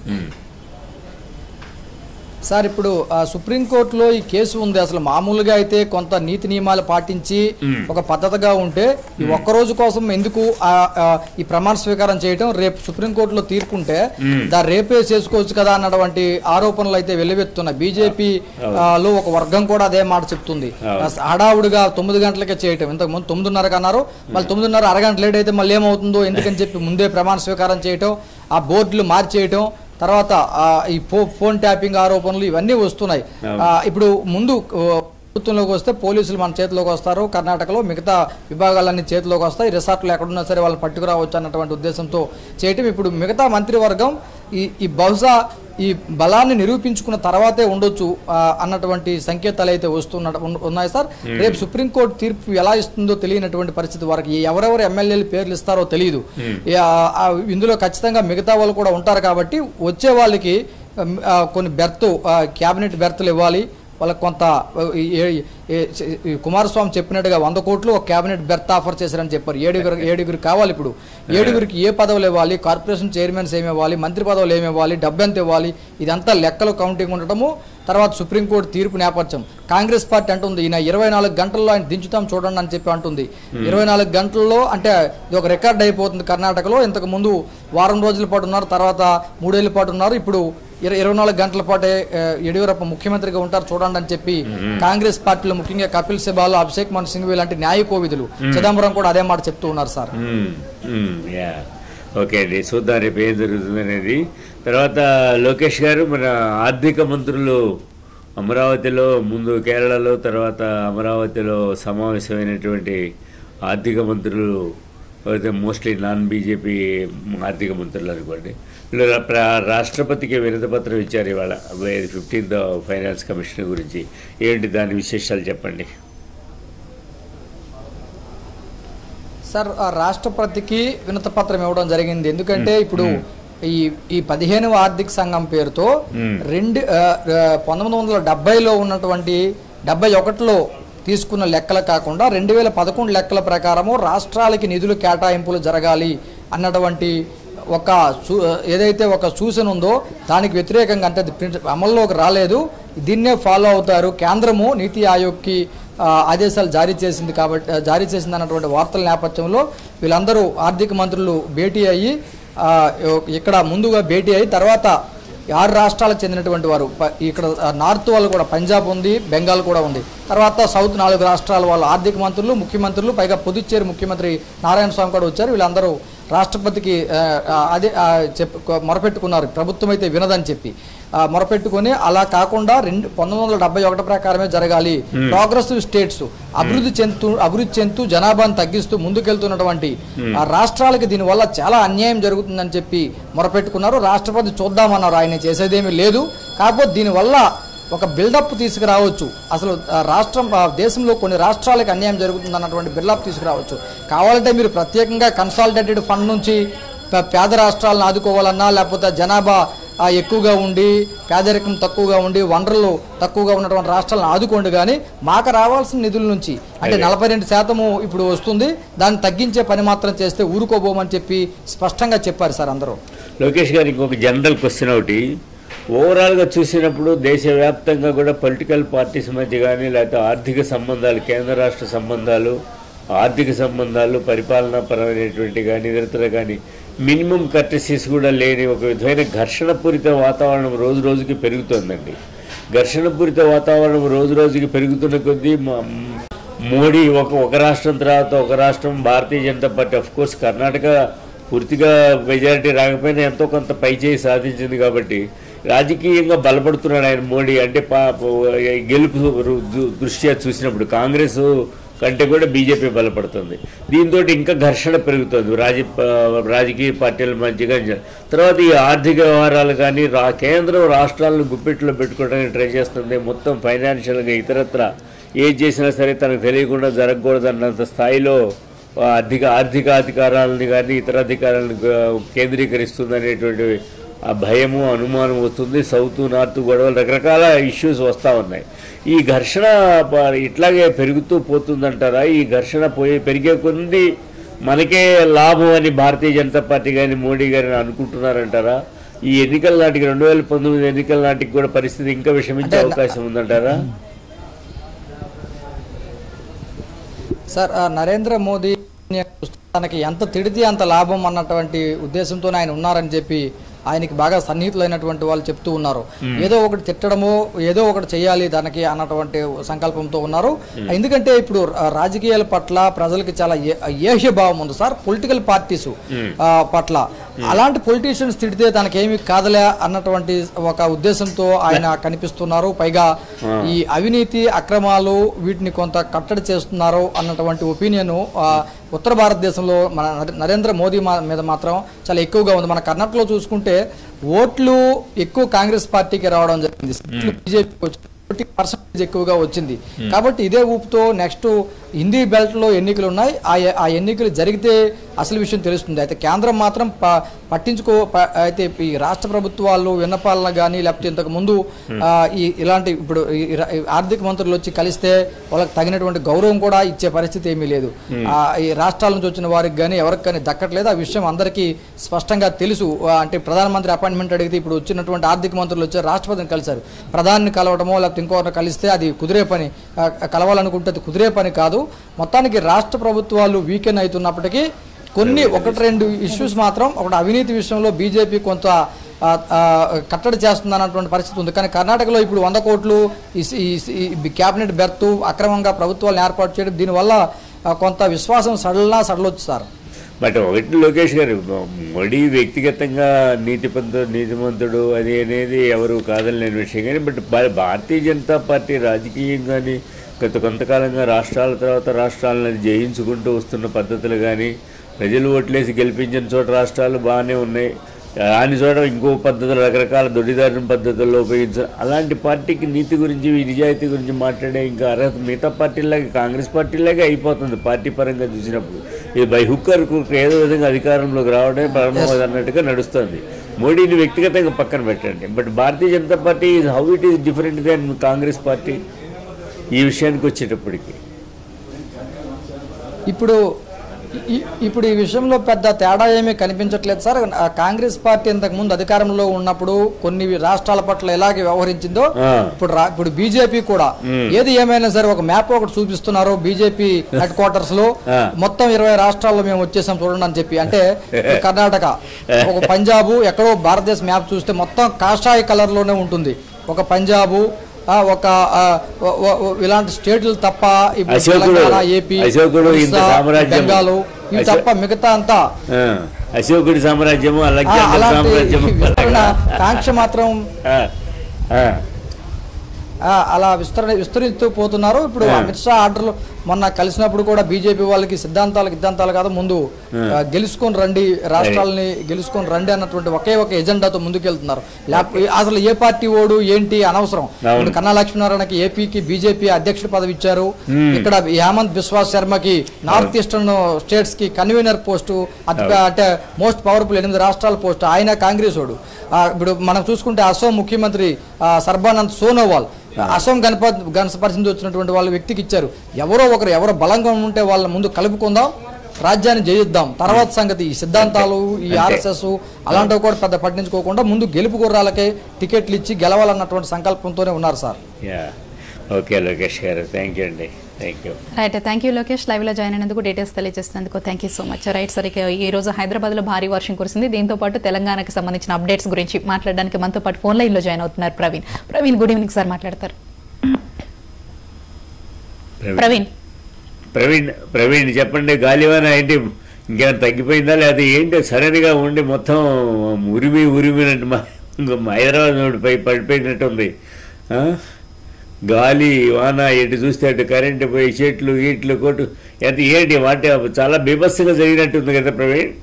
సార్ ఇప్పుడు ఆ, సుప్రీంకోర్టులో ఈ కేసు ఉంది అసలు మామూలుగా అయితే కొంత నీతి నియమాలు పాటించి ఒక పద్ధతిగా ఉంటే ఈ ఒక్క రోజు కోసం ఎందుకు ఆ- ఆ, ఈ ప్రమాణ స్వీకారం చేయటం రేపు సుప్రీంకోర్టులో తీర్పుంటే దాన్ని రేపే చేసుకోవచ్చు కదా అన్నటువంటి ఆరోపణలు అయితే వెల్లువెత్తున్నాయి బీజేపీ లో ఒక వర్గం కూడా అదే మాట చెప్తుంది హడావుడిగా తొమ్మిది గంటలకే చేయటం ఇంతకు ముందు తొమ్మిదిన్నరకు అన్నారు మళ్ళీ తొమ్మిదిన్నర అరగంట లేట్ అయితే మళ్ళీ ఏమవుతుందో ఎందుకని చెప్పి ముందే ప్రమాణ స్వీకారం చేయటం ఆ బోర్డులు మార్చేయటం తర్వాత ఆ, ఈ ఫో- ఫోన్ ట్యాపింగ్ ఆరోపణలు ఇవన్నీ వస్తున్నాయి ఆ, ఇప్పుడు ముందు ఆ, ప్రభుత్వంలోకి వస్తే పోలీసులు మన చేతిలోకి వస్తారు కర్ణాటకలో మిగతా విభాగాలన్నీ చేతిలోకి వస్తాయి రిసార్ట్లు ఎక్కడున్నా సరే వాళ్ళు పట్టుకురావచ్చు అన్నటువంటి ఉద్దేశంతో చేయటం ఇప్పుడు మిగతా మంత్రివర్గం ఈ ఈ బహుశా ఈ బలాన్ని నిరూపించుకున్న తర్వాతే ఉండొచ్చు ఆ, అన్నటువంటి సంకేతాలు అయితే వస్తున్న ఉన్న- ఉన్నాయి సార్ రేపు సుప్రీంకోర్టు తీర్పు ఎలా ఇస్తుందో తెలియనటువంటి పరిస్థితి వారికి ఎవరెవరు ఎమ్మెల్యేలు పేర్లు ఇస్తారో తెలియదు ఈ, ఆ, ఆ, ఇందులో ఖచ్చితంగా మిగతా వాళ్ళు కూడా ఉంటారు కాబట్టి వచ్చే వాళ్ళకి ఉమ్, ఆ, కొన్ని బెర్త్ క్యాబినెట్ బెర్త్లు ఇవ్వాలి వాళ్ళకి కొంత ఆ, ఈ- ఏ- ఏ- ఈ కుమారస్వామి చెప్పినట్టుగా వంద కోట్లు ఒక క్యాబినెట్ బెర్త్ ఆఫర్ చేశారని చెప్పారు ఏడుగురు ఏడుగురు కావాలి ఇప్పుడు ఏడుగురికి ఏ పదవులు ఇవ్వాలి కార్పొరేషన్ చైర్మన్స్ ఏమి ఇవ్వాలి మంత్రి పదవులు ఏమి ఇవ్వాలి డబ్బు ఎంత ఇవ్వాలి ఇదంతా లెక్కలు కౌంటింగ్ ఉండటము తర్వాత సుప్రీంకోర్టు తీర్పు నేపథ్యం కాంగ్రెస్ పార్టీ అంటుంది ఈయన ఇరవై నాలుగు గంటల్లో ఆయన దించుతాం చూడండి అని చెప్పి అంటుంది ఇరవై నాలుగు గంటల్లో అంటే ఇది ఒక రికార్డ్ అయిపోతుంది కర్ణాటకలో ఇంతకు ముందు వారం రోజుల పాటు ఉన్నారు తర్వాత మూడేళ్ల పాటు ఉన్నారు ఇప్పుడు ఇర- ఇరవై నాలుగు గంటల పాటే ఆ, యడియూరప్ప ముఖ్యమంత్రిగా ఉంటారు చూడండి అని చెప్పి కాంగ్రెస్ పార్టీలో ముఖ్యంగా కపిల్ సిబాల్ అభిషేక్ మన్ సింఘ్వి లాంటి న్యాయ కోవిదులు చిదంబరం కూడా అదే మాట చెప్తూ ఉన్నారు సార్ మ్మ్. మ్మ్. యా ఓకే అండి చూద్దాం రేపు ఏం జరుగుతుంది అనేది తర్వాత లోకేష్ గారు మన ఆర్థిక మంత్రులు అమరావతిలో ముందు కేరళలో తర్వాత అమరావతిలో సమావేశమైనటువంటి ఆర్థిక మంత్రులు అయితే మోస్ట్లీ నాన్ బీజేపీ ఆర్థిక మంత్రులు అనుకోండి వీళ్ళు రా- ప్ర- రాష్ట్రపతికి వినతిపత్రం ఇచ్చారు ఇవాళ ఫిఫ్టీన్త్ ఫైనాన్స్ కమిషన్ గురించి ఏంటి దాని విశేషాలు చెప్పండి సార్ ఆ రాష్ట్రపతికి వినత పత్రం ఇవ్వడం జరిగింది ఎందుకంటే ఇప్పుడు ఈ ఈ పదిహేనవ ఆర్థిక సంఘం పేరుతో రెండు ఆ, ఆ, పంతొమ్మిది వందల డెబ్బైలో ఉన్నటువంటి డెబ్బై ఒకటిలో తీసుకున్న లెక్కలు కాకుండా రెండు వేల పదకొండు లెక్కల ప్రకారము రాష్ట్రాలకి నిధులు కేటాయింపులు జరగాలి అన్నటువంటి ఒక సూ ఏదైతే ఒక సూచన ఉందో దానికి వ్యతిరేకంగా అంటే అది ప్రిన్- అమల్లోకి రాలేదు దీన్నే ఫాలో అవుతారు కేంద్రము నీతి ఆయోగ్కి ఆ, ఆదేశాలు జారీ చేసింది కాబట్టి ఆ, జారీ చేసింది అన్నటువంటి వార్తల నేపథ్యంలో వీళ్ళందరూ ఆర్థిక మంత్రులు భేటీ అయ్యి ఆ, ఇక్కడ ముందుగా భేటీ అయ్యి తర్వాత ఆరు రాష్ట్రాలకు చెందినటువంటి వారు ప- ఇక్కడ ఆ, నార్త్ వాళ్ళు కూడా పంజాబ్ ఉంది బెంగాల్ కూడా ఉంది తర్వాత సౌత్ నాలుగు రాష్ట్రాల వాళ్ళు ఆర్థిక మంత్రులు ముఖ్యమంత్రులు పైగా పుదుచ్చేరి ముఖ్యమంత్రి నారాయణ స్వామి కూడా వచ్చారు వీళ్ళందరూ రాష్ట్రపతికి ఆ, ఆ, అదే ఆ, చెప్పు మొరపెట్టుకున్నారు ప్రభుత్వం అయితే వినదని చెప్పి ఆ, మొరపెట్టుకొని అలా కాకుండా రెండు పంతొమ్మిది వందల డెబ్బై ఒకటి ప్రకారమే జరగాలి ప్రోగ్రెసివ్ స్టేట్స్ అభివృద్ధి చెందుతూ అభివృద్ధి చెందుతూ జనాభాను తగ్గిస్తూ ముందుకెళ్తున్నటువంటి ఆ రాష్ట్రాలకి దీనివల్ల చాలా అన్యాయం జరుగుతుందని చెప్పి మొరపెట్టుకున్నారు రాష్ట్రపతి చూద్దామన్నారు ఆయన చేసేదేమీ లేదు కాకపోతే దీనివల్ల ఒక బిల్డప్ తీసుకురావచ్చు అసలు ఆ, రాష్ట్రం ఆ, దేశంలో కొన్ని రాష్ట్రాలకు అన్యాయం జరుగుతుంది అన్నటువంటి బిల్డప్ తీసుకురావచ్చు కావాలంటే మీరు ప్రత్యేకంగా కన్సాలిడేటెడ్ ఫండ్ నుంచి ప- పేద రాష్ట్రాలను ఆదుకోవాలన్నా లేకపోతే జనాభా ఆ, ఎక్కువగా ఉండి పేదరికం తక్కువగా ఉండి వనరులు తక్కువగా ఉన్నటువంటి రాష్ట్రాలను ఆదుకోండి కానీ మాకు రావాల్సిన నిధుల నుంచి అంటే నలభై రెండు శాతము ఇప్పుడు వస్తుంది దాన్ని తగ్గించే పని మాత్రం చేస్తే ఊరుకోబోమని చెప్పి స్పష్టంగా చెప్పారు సార్ అందరూ లోకేష్ గారు ఇంకొక జనరల్ క్వశ్చన్ ఒకటి ఓవరాల్గా చూసినప్పుడు దేశవ్యాప్తంగా కూడా పొలిటికల్ పార్టీస్ మధ్య కానీ లేకపోతే ఆర్థిక సంబంధాలు కేంద్ర రాష్ట్ర సంబంధాలు ఆర్థిక సంబంధాలు పరిపాలనా పరమైనటువంటి కానీ ఇతరత్ర కానీ మినిమం కర్టసీస్ కూడా లేని ఒక విధమైన ఘర్షణపూరిత వాతావరణం రోజు రోజుకి పెరుగుతోందండి ఘర్షణపూరిత వాతావరణం రోజు రోజుకి పెరుగుతున్న కొద్దీ మా- మోడీ ఒక ఒక రాష్ట్రం తర్వాత ఒక రాష్ట్రం భారతీయ జనతా పార్టీ అఫ్ కోర్స్ కర్ణాటక పూర్తిగా మెజారిటీ రాకపోయినా ఎంతో కొంత పైచేయి సాధించింది కాబట్టి రాజకీయంగా బలపడుతున్నాడు ఆయన మోడీ అంటే పా ప- గెలుపు రు- దృష్ట్యా చూసినప్పుడు కాంగ్రెస్ కంటే కూడా బీజేపీ బలపడుతుంది దీంతో ఇంకా ఘర్షణ పెరుగుతుంది రాజ రాజకీయ పార్టీల మధ్యగా జ- తర్వాత ఈ ఆర్థిక వ్యవహారాలు కానీ రా కేంద్రం రాష్ట్రాలను గుప్పెట్లో పెట్టుకోవడానికి ట్రై చేస్తుంది మొత్తం ఫైనాన్షియల్గా ఇతరత్ర ఏది చేసినా సరే తనకు తెలియకుండా జరగకూడదన్నంత స్థాయిలో ఆ, అధిక ఆర్థిక అధికారాలని కానీ ఇతర అధికారాలను గా- కేంద్రీకరిస్తుంది అనేటువంటి ఆ భయము అనుమానం వస్తుంది సౌత్ నార్త్ గొడవలు రకరకాల ఇష్యూస్ వస్తూ ఉన్నాయి ఈ ఘర్షణ ప- ఇట్లాగే పెరుగుతూ పోతుందంటారా ఈ ఘర్షణ పోయి పెరిగే కొద్ది మనకే లాభం అని భారతీయ జనతా పార్టీ కానీ మోడీ గారిని అనుకుంటున్నారంటారా ఈ ఎన్నికల నాటికి రెండు వేల పంతొమ్మిది ఎన్నికల నాటికి కూడా పరిస్థితి ఇంకా విషమించే అవకాశం ఉందంటారా సార్ ఆ నరేంద్ర మోదీ తనకి ఎంత తిడితే అంత లాభం అన్నటువంటి ఉద్దేశంతో ఆయన ఉన్నారని చెప్పి ఆయనకి బాగా సన్నిహితులైనటువంటి వాళ్ళు చెప్తూ ఉన్నారు ఏదో ఒకటి తిట్టడము ఏదో ఒకటి చేయాలి దానికి అన్నటువంటి సంకల్పంతో ఉన్నారు ఎందుకంటే ఇప్పుడు ఆ, రాజకీయాల పట్ల ప్రజలకి చాలా ఏ- ఏహ్య భావం ఉంది సార్ పొలిటికల్ పార్టీస్ పట్ల అలాంటి పొలిటీషియన్స్ తిడితే తనకేమి కాదలే అన్నటువంటి ఒక ఉద్దేశంతో ఆయన కనిపిస్తున్నారు పైగా ఈ అవినీతి అక్రమాలు వీటిని కొంత కట్టడి చేస్తున్నారు అన్నటువంటి ఒపీనియన్ ఉత్తర భారతదేశంలో మన నరే- నరేంద్ర మోదీ మా- మీద మాత్రం చాలా ఎక్కువగా ఉంది మన కర్ణాటకలో చూసుకుంటే ఓట్లు ఎక్కువ కాంగ్రెస్ పార్టీకి రావడం జరిగింది బీజేపీ ఫోర్టీ పర్సెంటేజ్ ఎక్కువగా వచ్చింది కాబట్టి ఇదే ఊపుతో నెక్స్ట్ హిందీ బెల్ట్ లో ఎన్నికలు ఉన్నాయి ఆ ఎ- ఆ ఎన్నికలు జరిగితే అసలు విషయం తెలుస్తుంది అయితే కేంద్రం మాత్రం ప- పట్టించుకో ప- అయితే ఈ రాష్ట్ర ప్రభుత్వాలు విన్నపాలన కానీ లేకపోతే ఇంతకు ముందు ఆ, ఈ ఇలాంటి ఇప్పుడు ఈ రా- ఈ ఆర్థిక మంత్రులు వచ్చి కలిస్తే వాళ్ళకి తగినటువంటి గౌరవం కూడా ఇచ్చే పరిస్థితి ఏమీ లేదు ఆ, ఈ రాష్ట్రాల నుంచి వచ్చిన వారికి కానీ ఎవరికి కానీ దక్కట్లేదు ఆ విషయం అందరికీ స్పష్టంగా తెలుసు ఆ, అంటే ప్రధానమంత్రి అపాయింట్మెంట్ అడిగితే ఇప్పుడు వచ్చినటువంటి ఆర్థిక మంత్రులు వచ్చారు రాష్ట్రపతిని కలిశారు ప్రధాని కలవడమో లేకపోతే ఇంకొకరిని కలిస్తే అది కుదిరే పని ఆ, కలవాలనుకుంటే అది కుదిరే పని కాదు మొత్తానికి రాష్ట్ర ప్రభుత్వాలు వీకెండ్ అవుతున్నప్పటికీ కొన్ని ఒకటి రెండు ఇష్యూస్ మాత్రం ఒకటి అవినీతి విషయంలో బీజేపీ కొంత ఆ, ఆ, కట్టడి చేస్తుంది అన్నటువంటి పరిస్థితి ఉంది కానీ కర్ణాటకలో ఇప్పుడు వంద కోట్లు ఈ సి- ఈ సి- ఈ క్యాబినెట్ బెర్త్ అక్రమంగా ప్రభుత్వాలను ఏర్పాటు చేయడం దీనివల్ల ఆ, కొంత విశ్వాసం సడల్నా సడలొచ్చు సార్ బట్ ఒకటి లోకేష్ గారు మోడీ వ్యక్తిగతంగా నీతిపంతుడు నీతిమంతుడు అది అనేది ఎవరు కాదనలేని విషయం కానీ బట్ భా- భారతీయ జనతా పార్టీ రాజకీయంగాని గత కొంతకాలంగా రాష్ట్రాల తర్వాత రాష్ట్రాలను జయించుకుంటూ వస్తున్న పద్ధతులు కానీ ప్రజలు ఓట్లేసి గెలిపించిన చోట రాష్ట్రాలు బాగానే ఉన్నాయి రాని చోట ఇంకో పద్ధతులు రకరకాల దొడ్డిదారిన పద్ధతుల్లో ఉపయోగించారు అలాంటి పార్టీకి నీతి గురించి నిజాయితీ గురించి మాట్లాడే ఇంకా అర్హత మిగతా పార్టీలాగా కాంగ్రెస్ పార్టీలాగే అయిపోతుంది పార్టీ పరంగా చూసినప్పుడు ఇది బై హుక్కర్ ఏదో విధంగా అధికారంలోకి రావడమే పరమావధి అన్నట్టుగా నడుస్తుంది మోడీని వ్యక్తిగతంగా పక్కన పెట్టండి but Bharatiya Janata Party is how it is different than Congress party ఈ విషయానికి వచ్చేటప్పటికి ఇప్పుడు ఈ- ఇప్పుడు ఈ విషయంలో పెద్ద తేడా ఏమీ కనిపించట్లేదు సార్ ఆ కాంగ్రెస్ పార్టీ ఇంతకు ముందు అధికారంలో ఉన్నప్పుడు కొన్ని రాష్ట్రాల పట్ల ఎలాగే వ్యవహరించిందో ఆ. ఇప్పుడు రా- ఇప్పుడు బీజేపీ కూడా ఏది ఏమైనా సరే ఒక మ్యాప్ ఒకటి చూపిస్తున్నారు బీజేపీ హెడ్ క్వార్టర్స్ లో ఆ. మొత్తం ఇరవై రాష్ట్రాల్లో మేము వచ్చేసాం చూడండి అని చెప్పి అంటే ఇప్పుడు కర్ణాటక ఒక పంజాబ్ ఎక్కడో భారతదేశ మ్యాప్ చూస్తే మొత్తం కాషాయ కలర్ లోనే ఉంటుంది ఒక పంజాబు ఆ, ఒక ఆ, ఓ- ఓ- ఓ- ఇలాంటి స్టేట్లు తప్ప ఇప్పుడు అశోకుడు- తెలంగాణ ఏపీ అశోకుడు ఇంత ఒరిస్సా, సామ్రాజ్యం- బెంగాలు ఇవి అశో- తప్ప మిగతా అంతా ఆ, అశోకుడి సామ్రాజ్యము ఆ, అలాగే అలాంటి సామ్రాజ్యము విస్తరణ కాంక్ష మాత్రం ఆ, ఆ. ఆ, అలా విస్తరణ విస్తరిస్తూ పోతున్నారు ఇప్పుడు ఆ. అమిత్ షా ఆర్డర్లు మొన్న కలిసినప్పుడు కూడా బీజేపీ వాళ్ళకి సిద్ధాంతాలు సిద్ధాంతాలు కాదు ముందు ఆ, గెలుచుకొని రండి రాష్ట్రాలని గెలుచుకొని రండి అన్నటువంటి ఒకే ఒక ఎజెండాతో ముందుకెళ్తున్నారు లేకపోతే అసలు ఏ పార్టీ ఓడు ఏంటి అనవసరం అవును. ఇప్పుడు కన్నా లక్ష్మీనారాయణకి ఏపీకి బీజేపీ అధ్యక్షుడి పదవి ఇచ్చారు ఇక్కడ హేమంత్ బిశ్వాస్ శర్మకి నార్త్ ఈస్టర్న్ స్టేట్స్ కి కన్వీనర్ పోస్టు అతి అంటే మోస్ట్ పవర్ఫుల్ ఎనిమిది రాష్ట్రాల పోస్ట్ ఆయన కాంగ్రెస్ ఓడు ఆ, ఇప్పుడు మనం చూసుకుంటే అసోం ముఖ్యమంత్రి ఆ, సర్బానంద్ సోనోవాల్ అసోం గణప గణపరిచింది వచ్చినటువంటి వాళ్ళ వ్యక్తికి ఇచ్చారు ఎవరో ఒకరు ఎవరో బలంగా ఉంటే వాళ్ళ ముందు కలుపుకుందాం రాజ్యాన్ని జయిద్దాం తర్వాత సంగతి ఈ సిద్ధాంతాలు ఈ అంతే. ఆర్ఎస్ఎస్ అలాంటివి కూడా పెద్ద పట్టించుకోకుండా ముందు గెలుపు గుర్రాలకే టికెట్లు ఇచ్చి గెలవాలన్నటువంటి సంకల్పంతోనే ఉన్నారు సార్ యా ఓకే లోకేష్ గారు థ్యాంక్ యూ అండి thank you right thank you Lokesh live లో జాయిన్ అయినందుకు డీటెయిల్స్ తెలియజేసినందుకు thank you so much right sir ఇక ఈ రోజు హైదరాబాద్ లో భారీ వర్షం కురిసింది దీంతో పాటు తెలంగాణకు సంబంధించిన అప్డేట్స్ గురించి మాట్లాడడానికి మనతో పాటు ఫోన్ లైన్ లో జాయిన్ అవుతున్నారు Praveen Praveen good evening sir మాట్లాడతారు ప్రవీణ్ ప్రవీణ్ ప్రవీణ్ చెప్పండి గాలివాన ఏంటి ఇంకేమైనా తగ్గిపోయిందా లేదా ఏంటి సడన్గా ఉండి మొత్తం ఉరిమి ఉరిమినట్టు మా ఇంకో మా హైదరాబాద్ నుండి పై పడిపోయినట్టు ఉంది ఆ? గాలి వాన ఎటు చూస్తే అటు కరెంటు పోయి చెట్లు ఈట్లు కొట్టు అది ఏంటి వాటి చాలా బీభత్సంగా జరిగినట్టుంది కదా ప్రవీణ్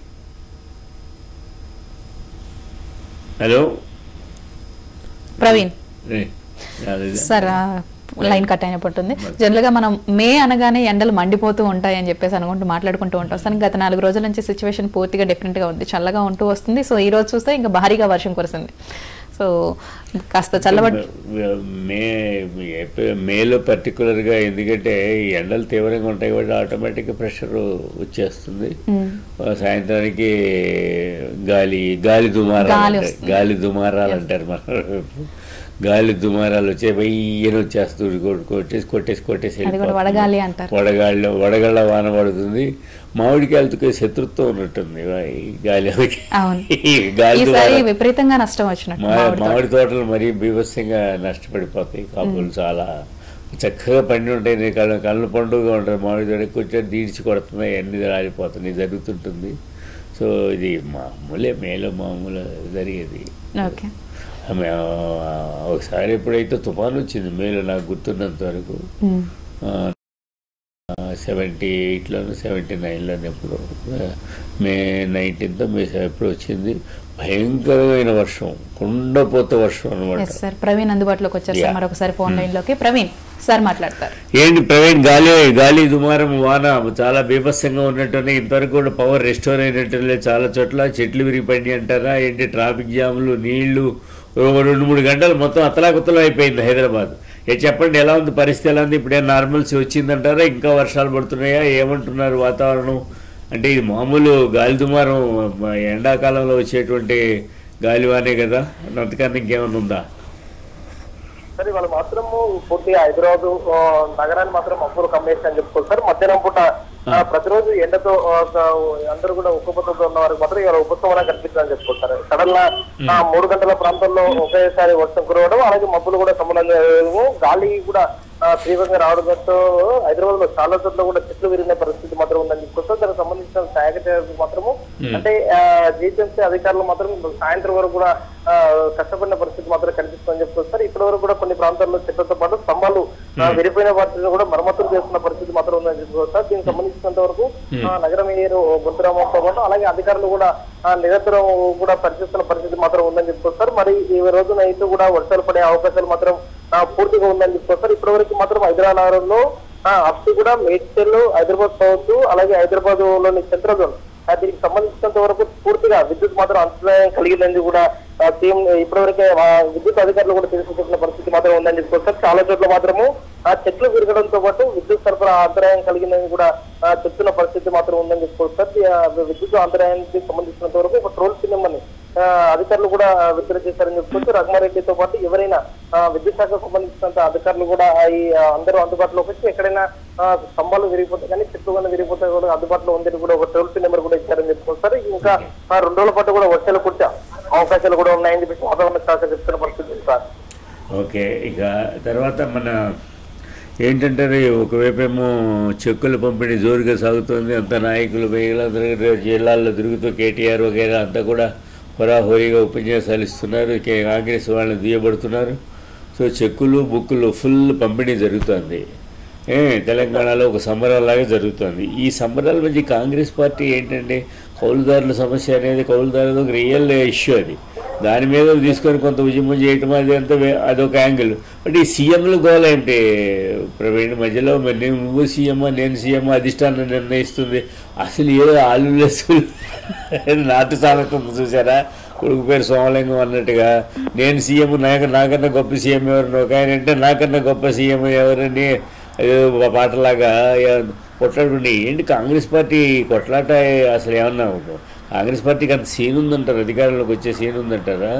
హలో ప్రవీణ్ ఏ, అది- సార్ ఆ, లైన్ కట్ అయినట్టుంది జనరల్ గా మనం మే అనగానే ఎండలు మండిపోతూ ఉంటాయి అని చెప్పేసి అనుకుంటూ మాట్లాడుకుంటూ ఉంటాం కానీ గత నాలుగు రోజుల నుంచి సిచ్యువేషన్ పూర్తిగా డిఫరెంట్ గా ఉంది చల్లగా ఉంటూ వస్తుంది సో ఈ రోజు చూస్తే ఇంకా భారీగా వర్షం కురిసింది సో కాస్త చల్లబడి మే ఏప్రిల్- మేలో పర్టికులర్గా ఎందుకంటే ఈ ఎండలు తీవ్రంగా ఉంటాయి కాబట్టి ఆటోమేటిక్గా ప్రెషర్ వచ్చేస్తుంది సాయంత్రానికి గాలి గాలి దుమారాలు గాలి అంటారు. వస్తుంది. గాలి దుమారాలు అంటారు మన గాలి దుమారాలు వచ్చే వెయ్యని వచ్చేస్తుంది కొ- కొట్టేసి కొట్టేసి కొట్టేసి అది కూడా వెళ్ళిపోతుంది. వడగాలి అంటారు. వడగాళ్ళు వడగళ్ళ వాన పడుతుంది మామిడికాయలతో శత్రుత్వం ఉన్నట్టుంది ఈ గాలి అవును ఈ గాలి ఈసారి దుమారం. విపరీతంగా నష్టం వచ్చినట్టు మా- మామిడి తోట. మామిడి తోటలు మరీ బీభత్సంగా నష్టపడిపోతాయి కాపులు చాలా చక్కగా పండి ఉంటాయి నీ కళ్ళ కళ్ళు పండుగగా ఉంటాయి మామిడి తోట కొంచెం దీడ్చి కొడుతున్నాయి అన్ని రాలిపోతున్నాయి జరుగుతుంటుంది సో ఇది మామూలే మేలో మామూలు జరిగేది ఓకే ఆమె ఆ, ఒకసారి ఎప్పుడైతే తుఫాన్ వచ్చింది మేలో నాకు గుర్తున్నంత వరకు ఉమ్. సెవెంటీ ఎయిట్లోను సెవెంటీ నైన్లోను ఎప్పుడు ఆ, మే నైన్టీన్త్ మే ఎప్పుడు వచ్చింది భయంకరమైన వర్షం కుండపోత వర్షం అనమాట ఎస్ సార్ ప్రవీణ్ అందుబాటులోకి వచ్చారు సార్ Yeah. మరొకసారి ఫోన్ లైన్ లోకి ప్రవీణ్ సార్ మాట్లాడతారు ఏంటి ప్రవీణ్ గాలి గాలి దుమారం వాన చాలా బీభత్సంగా ఉన్నట్టునే ఇంతవరకు కూడా పవర్ రెస్టోర్ అయినట్టు లేదు చాలా చోట్ల చెట్లు విరిగిపోయినాయి అంటారా ఏంటి ట్రాఫిక్ జాములు నీళ్లు ఒక రెండు మూడు గంటలు మొత్తం అతలాకుతలం అయిపోయింది హైదరాబాద్ ఏ చెప్పండి ఎలా ఉంది పరిస్థితి ఎలా ఉంది ఇప్పుడే నార్మల్సీ వచ్చిందంటారా ఇంకా వర్షాలు పడుతున్నాయా ఏమంటున్నారు వాతావరణం అంటే ఇది మామూలు గాలి దుమారం మ- ఎండాకాలంలో వచ్చేటువంటి గాలివానే కదా అంతకన్నా ఇంకేమైనా ఉందా సరే వాళ్ళు మాత్రము పూర్తిగా హైదరాబాద్ ఆ, నగరాన్ని మాత్రం అప్పులు కమ్మేసి అని చెప్పుకోవచ్చు సార్ మధ్యాహ్నం పూట ఆ, ప్రతిరోజు ఎండతో ఆ, ఒక- అందరూ కూడా ఉక్కుపోతతో ఉన్న వారికి మాత్రం ఇవాళ ఉపశమనం కనిపిస్తుందని చెప్పుకుంటారు సడన్ గా ఆ, మూడు గంటల ప్రాంతంలో ఒకేసారి వర్షం కురవడం అలాగే మబ్బులు కూడా సమూలంగా వేయడము, గాలి కూడా ఆ, తీవ్రంగా రావడంతో హైదరాబాద్ లో చాలా చోట్ల కూడా చెట్లు విరిగిన పరిస్థితి మాత్రం ఉందని చెప్పుకోవచ్చు దానికి సంబంధించిన సహాయక చర్యలకు మాత్రము అంటే జీహెచ్ఎంసీ అధికారులు మాత్రం సాయంత్రం వరకు కూడా ఆ, కష్టపడిన పరిస్థితి మాత్రం కనిపిస్తుందని చెప్పుకోవచ్చు సార్ ఇప్పటి వరకు కూడా కొన్ని ప్రాంతాల్లో చెట్లతో పాటు స్తంభాలు ఆ, విరిగిపోయిన వాటిని కూడా మరమ్మతులు చేస్తున్న పరిస్థితి మాత్రం ఉందని చెప్పుకోవచ్చు సార్ దీనికి సంబంధించినంత వరకు ఆ, నగర మేయర్ బుద్ధరామతో పాటు అలాగే అధికారులు కూడా ఆ, నిరంతరం కూడా పరిశీలిస్తున్న పరిస్థితి మాత్రం ఉందని చెప్పుకోవచ్చు సార్ మరి ఈ రోజు నైట్ కూడా వర్షాలు పడే అవకాశాలు మాత్రం ఆ, పూర్తిగా ఉందని చెప్పుకోవచ్చు సార్ ఇప్పటి వరకు మాత్రం హైదరాబాద్ నగరంలో అప్ కూడా మేడ్చల్ హైదరాబాద్ సౌత్ అలాగే హైదరాబాద్ లోని సెంట్రల్ జోన్ ఆ, దీనికి సంబంధించినంత వరకు పూర్తిగా విద్యుత్ మాత్రం అంతరాయం కలిగిందని కూడా ఆ, సీఎం ఇప్పటివరకే ఆ, విద్యుత్ అధికారులు కూడా తెలిసి చెప్పిన పరిస్థితి మాత్రం ఉందని చెప్పుకోవచ్చు సార్. చాలా చోట్ల మాత్రము ఆ చెట్లు విరగడంతో పాటు విద్యుత్ సరఫరా అంతరాయం కలిగిందని కూడా ఆ, చెప్తున్న పరిస్థితి మాత్రం ఉందని చెప్పుకోవచ్చు సార్ ఈ, ఆ, విద్యుత్ అంతరాయానికి సంబంధించినంత వరకు ఒక ట్రోల్ సినిమాని అధికారులు కూడా విడుదల చేశారని చెప్పుకోవచ్చు రఘుమారెడ్డితో పాటు ఎవరైనా ఆ, విద్యుత్ శాఖకు సంబంధించినంత అధికారులు కూడా ఆ, ఈ ఆ, అందరూ అందుబాటులోకి వచ్చి ఎక్కడైనా ఆ, స్తంభాలు విరిగిపోతాయి కానీ చెట్లు కానీ విరిగిపోతాయి కూడా అందుబాటులో ఉందని కూడా ఒక టోల్ ఫ్రీ నెంబర్ కూడా ఇచ్చారని చెప్పుకోవచ్చు సార్ ఇంకా ఆ, రెండు రోజుల పాటు కూడా వర్షాలు కురిసే అవకాశాలు కూడా ఉన్నాయని చెప్పేసి వాతావరణ శాఖ చెప్తున్న పరిస్థితి ఉంది సార్ ఓకే ఇక తర్వాత మన ఏంటంటారు ఒకవైపేమో చెక్కుల పంపిణీ జోరుగా సాగుతుంది అంత నాయకులు మహిళలందరూ జిల్లాల్లో తిరుగుతూ కేటీఆర్ వగైరా అంతా కూడా హోరాహోరీగా ఉపన్యాసాలు ఇస్తున్నారు కే- కాంగ్రెస్ వాళ్ళని దుయ్యబడుతున్నారు సో చెక్కులు బుక్కులు ఫుల్ పంపిణీ జరుగుతుంది ఏ తెలంగాణలో ఒక సంబరాలాగా జరుగుతుంది ఈ సంబరాల మధ్య కాంగ్రెస్ పార్టీ ఏంటంటే కౌలుదారుల సమస్య అనేది కౌలుదారులు ఒక రియల్ ఇష్యూ అది దాని మీద తీసుకొని కొంత ఉద్యమం చేయటం అది అంతా వే- అదొక యాంగిల్ బట్ ఈ సీఎంలు గోల ఏంటి ప్రవీణ్ మధ్యలో మరి నేను నువ్వు సీఎం నేను సీఎం అధిష్టానం నిర్ణయిస్తుంది అసలు ఏదో ఆలు నాటు సామెతం చూసారా కొడుకు పేరు సోమలింగం అన్నట్టుగా నేను సీఎం నాకు నాకన్నా గొప్ప సీఎం ఎవరు ఒక ఆయన అంటే నాకన్నా గొప్ప సీఎం ఎవరని ఏదో ఒక పాటలాగా కొట్లాడుకుని ఏంటి కాంగ్రెస్ పార్టీ కొట్లాట అసలు ఏమన్నా కాంగ్రెస్ పార్టీకి అంత సీన్ ఉందంటారు అధికారంలోకి వచ్చే సీన్ ఉందంటారా